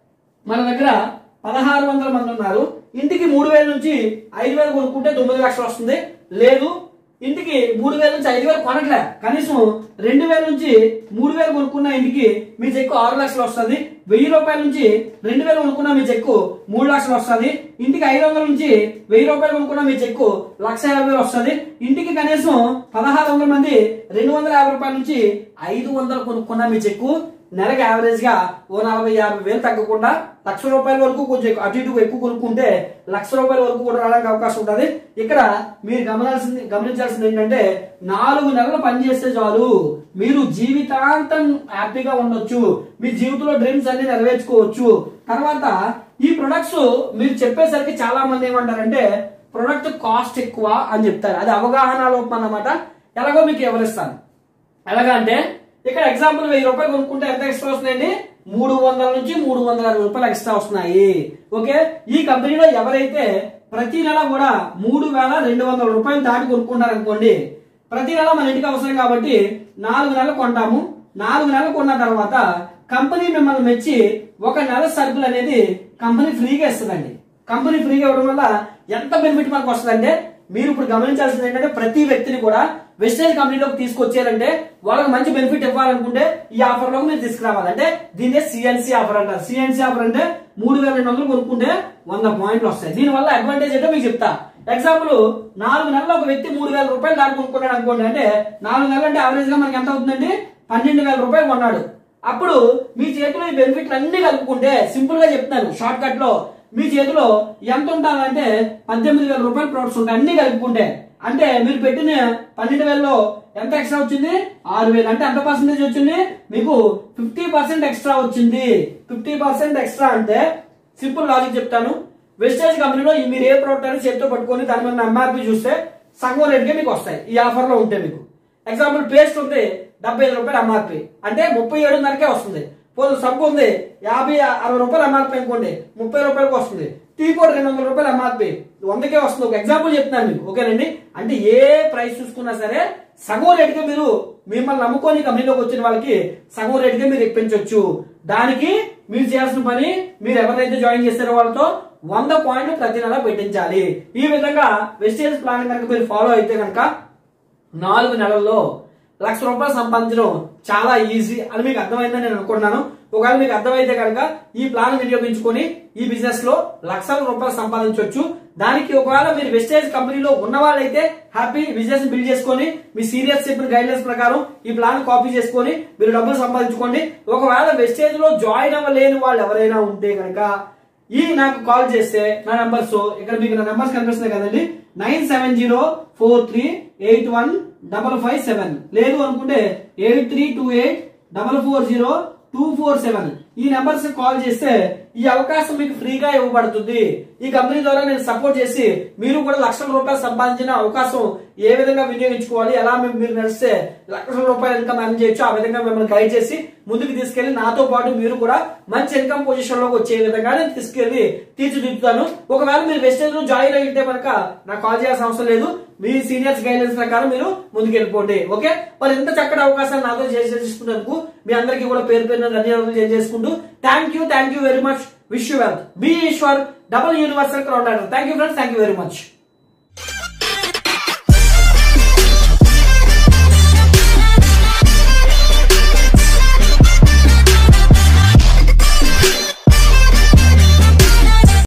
మన దగ్గర పదహారు వందల మంది ఉన్నారు ఇంటికి మూడు వేల నుంచి ఐదు వేలు కొనుక్కుంటే తొమ్మిది లక్షలు వస్తుంది లేదు ఇంటికి మూడు వేల నుంచి ఐదు వేలు కొనట్లే కనీసం రెండు వేల నుంచి మూడు వేలు కొనుక్కున్న ఇంటికి మీ చెక్కు ఆరు లక్షలు వస్తుంది వెయ్యి రూపాయల నుంచి రెండు వేలు కొనుక్కున్న మీ చెక్కు మూడు లక్షలు వస్తుంది ఇంటికి ఐదు వందల నుంచి వెయ్యి రూపాయలు కొనుక్కున్న మీ చెక్కు లక్ష యాభై వేలు వస్తుంది ఇంటికి కనీసం పదహారు వందల మంది రెండు వందల యాభై రూపాయల నుంచి ఐదు వందలు కొనుక్కున్న మీ చెక్కు నెలకి యావరేజ్ గా ఓ నలభై యాభై వేలు తగ్గకుండా లక్ష రూపాయల వరకు కొంచెం అటు ఇటు ఎక్కువ కొనుక్కుంటే లక్ష రూపాయల వరకు కూడా రావడానికి అవకాశం ఉంటుంది ఇక్కడ మీరు గమనాల్సింది గమనించాల్సింది ఏంటంటే నాలుగు నెలలు పనిచేస్తే చాలు మీరు జీవితాంతం హ్యాపీగా ఉండొచ్చు మీ జీవితంలో డ్రీమ్స్ అన్ని నెరవేర్చుకోవచ్చు తర్వాత ఈ ప్రొడక్ట్స్ మీరు చెప్పేసరికి చాలా మంది ఏమంటారంటే ప్రొడక్ట్ కాస్ట్ ఎక్కువ అని చెప్తారు అది అవగాహన లోపం అన్నమాట ఎలాగో మీకు వివరిస్తాను ఎలాగా అంటే ఇక్కడ ఎగ్జాంపుల్ వెయ్యి రూపాయలు కొనుక్కుంటే ఎంత ఎక్స్ట్రా వస్తున్నాయండి మూడు వందల నుంచి మూడు వందల అరవై రూపాయలు ఎక్స్ట్రా వస్తున్నాయి ఓకే ఈ కంపెనీలో ఎవరైతే ప్రతి నెల కూడా మూడు వేల రెండు వందల రూపాయలు దాటి కొనుక్కుంటారు అనుకోండి ప్రతి నెల మన ఇంటికి అవసరం కాబట్టి నాలుగు నెలలు కొంటాము నాలుగు నెలలు కొన్న తర్వాత కంపెనీ మిమ్మల్ని మెచ్చి ఒక నెల సరుకులు అనేది కంపెనీ ఫ్రీగా ఇస్తుందండి కంపెనీ ఫ్రీగా ఇవ్వడం వల్ల ఎంత బెనిఫిట్ మనకు వస్తుందంటే మీరు ఇప్పుడు గమనించాల్సింది ఏంటంటే ప్రతి వ్యక్తిని కూడా వెస్టేజ్ కంపెనీలోకి తీసుకొచ్చారంటే వాళ్ళకి మంచి బెనిఫిట్ ఇవ్వాలనుకుంటే ఈ ఆఫర్ లోకి మీరు తీసుకురావాలి అంటే దీన్నే సిఎన్సీ ఆఫర్ అంటారు సిఎన్సీ ఆఫర్ అంటే మూడు వేల రెండు వందలు కొనుక్కుంటే వంద పాయింట్లు వస్తాయి దీని వల్ల అడ్వాంటేజ్ ఏంటో మీకు చెప్తా ఎగ్జాంపుల్ నాలుగు నెలలు ఒక వ్యక్తి మూడు వేల రూపాయలు దాటి కొనుక్కున్నాడు అనుకోండి అంటే నాలుగు నెలలు అంటే యావరేజ్ గా మనకి ఎంత అవుతుందండి పన్నెండు వేల రూపాయలు కొన్నాడు అప్పుడు మీ చేతిలో ఈ బెనిఫిట్లు అన్ని కలుపుకుంటే సింపుల్ గా చెప్తాను షార్ట్ కట్ లో మీ చేతిలో ఎంత ఉండాలంటే పద్దెనిమిది వేల రూపాయలు ప్రొడక్ట్స్ ఉంటాయి అన్ని కలుపుకుంటే అంటే మీరు పెట్టిన పన్నెండు వేలలో ఎంత ఎక్స్ట్రా వచ్చింది ఆరు వేలు అంటే ఎంత పర్సెంటేజ్ వచ్చింది మీకు ఫిఫ్టీ పర్సెంట్ ఎక్స్ట్రా వచ్చింది ఫిఫ్టీ పర్సెంట్ ఎక్స్ట్రా అంటే సింపుల్ లాజిక్ చెప్తాను వెస్టేజ్ కంపెనీలో ఈ మీరు ఏ ప్రోడక్ట్ అని చేతితో పట్టుకొని దాని మీద ఎంఆర్పి చూస్తే సగం రేట్కే మీకు వస్తాయి ఈ ఆఫర్ లో ఉంటే మీకు ఎగ్జాంపుల్ పేస్ట్ ఉంది డెబ్బై ఐదు రూపాయలు ఎంఆర్పి అంటే ముప్పై ఏడున్నరకే వస్తుంది పోదు సబ్బు ఉంది యాభై అరవై రూపాయలు ఎంఆర్పి అనుకోండి ముప్పై రూపాయలకు వస్తుంది టీ కూడా రెండు వందల రూపాయలు ఎంఆర్పి వందకే వస్తుంది ఒక ఎగ్జాంపుల్ చెప్తున్నాను మీకు ఓకేనండి అంటే ఏ ప్రైస్ చూసుకున్నా సరే సగం రేటుగా మీరు మిమ్మల్ని నమ్ముకొని కంపెనీలోకి వచ్చిన వాళ్ళకి సగం రేటుగా మీరు ఇప్పించవచ్చు దానికి మీరు చేయాల్సిన పని మీరు ఎవరైతే జాయిన్ చేస్తారో వాళ్ళతో వంద పాయింట్లు ప్రతి నెల పెట్టించాలి ఈ విధంగా వెస్టేజ్ ప్లాన్ కనుక మీరు ఫాలో అయితే కనుక నాలుగు నెలల్లో లక్ష రూపాయలు సంపాదించడం చాలా ఈజీ అని మీకు అర్థమైందని నేను అనుకుంటున్నాను ఒకవేళ మీకు అర్థమైతే కనుక ఈ ప్లాన్ వినియోగించుకొని ఈ బిజినెస్ లో లక్షల రూపాయలు సంపాదించవచ్చు దానికి ఒకవేళ మీరు వెస్టేజ్ కంపెనీలో ఉన్న వాళ్ళైతే హ్యాపీ బిజినెస్ బిల్డ్ చేసుకొని మీ సీరియస్ చెప్పిన గైడ్లైన్స్ ప్రకారం ఈ ప్లాన్ కాపీ చేసుకొని మీరు డబ్బులు సంపాదించుకోండి ఒకవేళ వెస్టేజ్ లో జాయిన్ అవ్వలేని వాళ్ళు ఎవరైనా ఉంటే కనుక ఈ నాకు కాల్ చేస్తే నా నంబర్స్ ఇక్కడ మీకు నా నంబర్స్ కనిపిస్తున్నాయి కదండి nine seven zero four three eight one double five seven లేదు అనుకుంటే eight three two eight double four zero two four seven ఈ నెంబర్స్ కాల్ చేస్తే ఈ అవకాశం మీకు ఫ్రీగా ఇవ్వబడుతుంది ఈ కంపెనీ ద్వారా నేను సపోర్ట్ చేసి మీరు కూడా లక్షల రూపాయలు సంపాదించిన అవకాశం ఏ విధంగా వినియోగించుకోవాలి ఎలా మీ- మీరు నడిస్తే లక్షల రూపాయలు ఇన్కమ్ ఎర్న్ చేయొచ్చు ఆ విధంగా మిమ్మల్ని గైడ్ చేసి ముందుకు తీసుకెళ్లి నాతో పాటు మీరు కూడా మంచి ఇన్కమ్ పొజిషన్ లోకి వచ్చే విధంగా నేను తీసుకెళ్లి తీర్చిదిద్దుతాను ఒకవేళ మీరు వెస్టేజ్ లో జాయిన్ అయితే కనుక నాకు కాల్ చేయాల్సిన అవసరం లేదు మీ సీనియర్స్ గైడెన్స్ ప్రకారం మీరు ముందుకు వెళ్ళిపోండి ఓకే మరి ఇంత చక్కటి అవకాశాన్ని నాతో చేసేసుకున్నందుకు మీ అందరికీ కూడా పేరు పేరున ధన్యవాదాలు తెలియజేసుకుంటూ thank you thank you very much wish you wealth B Eshwar double universal crown thank you friends thank you very much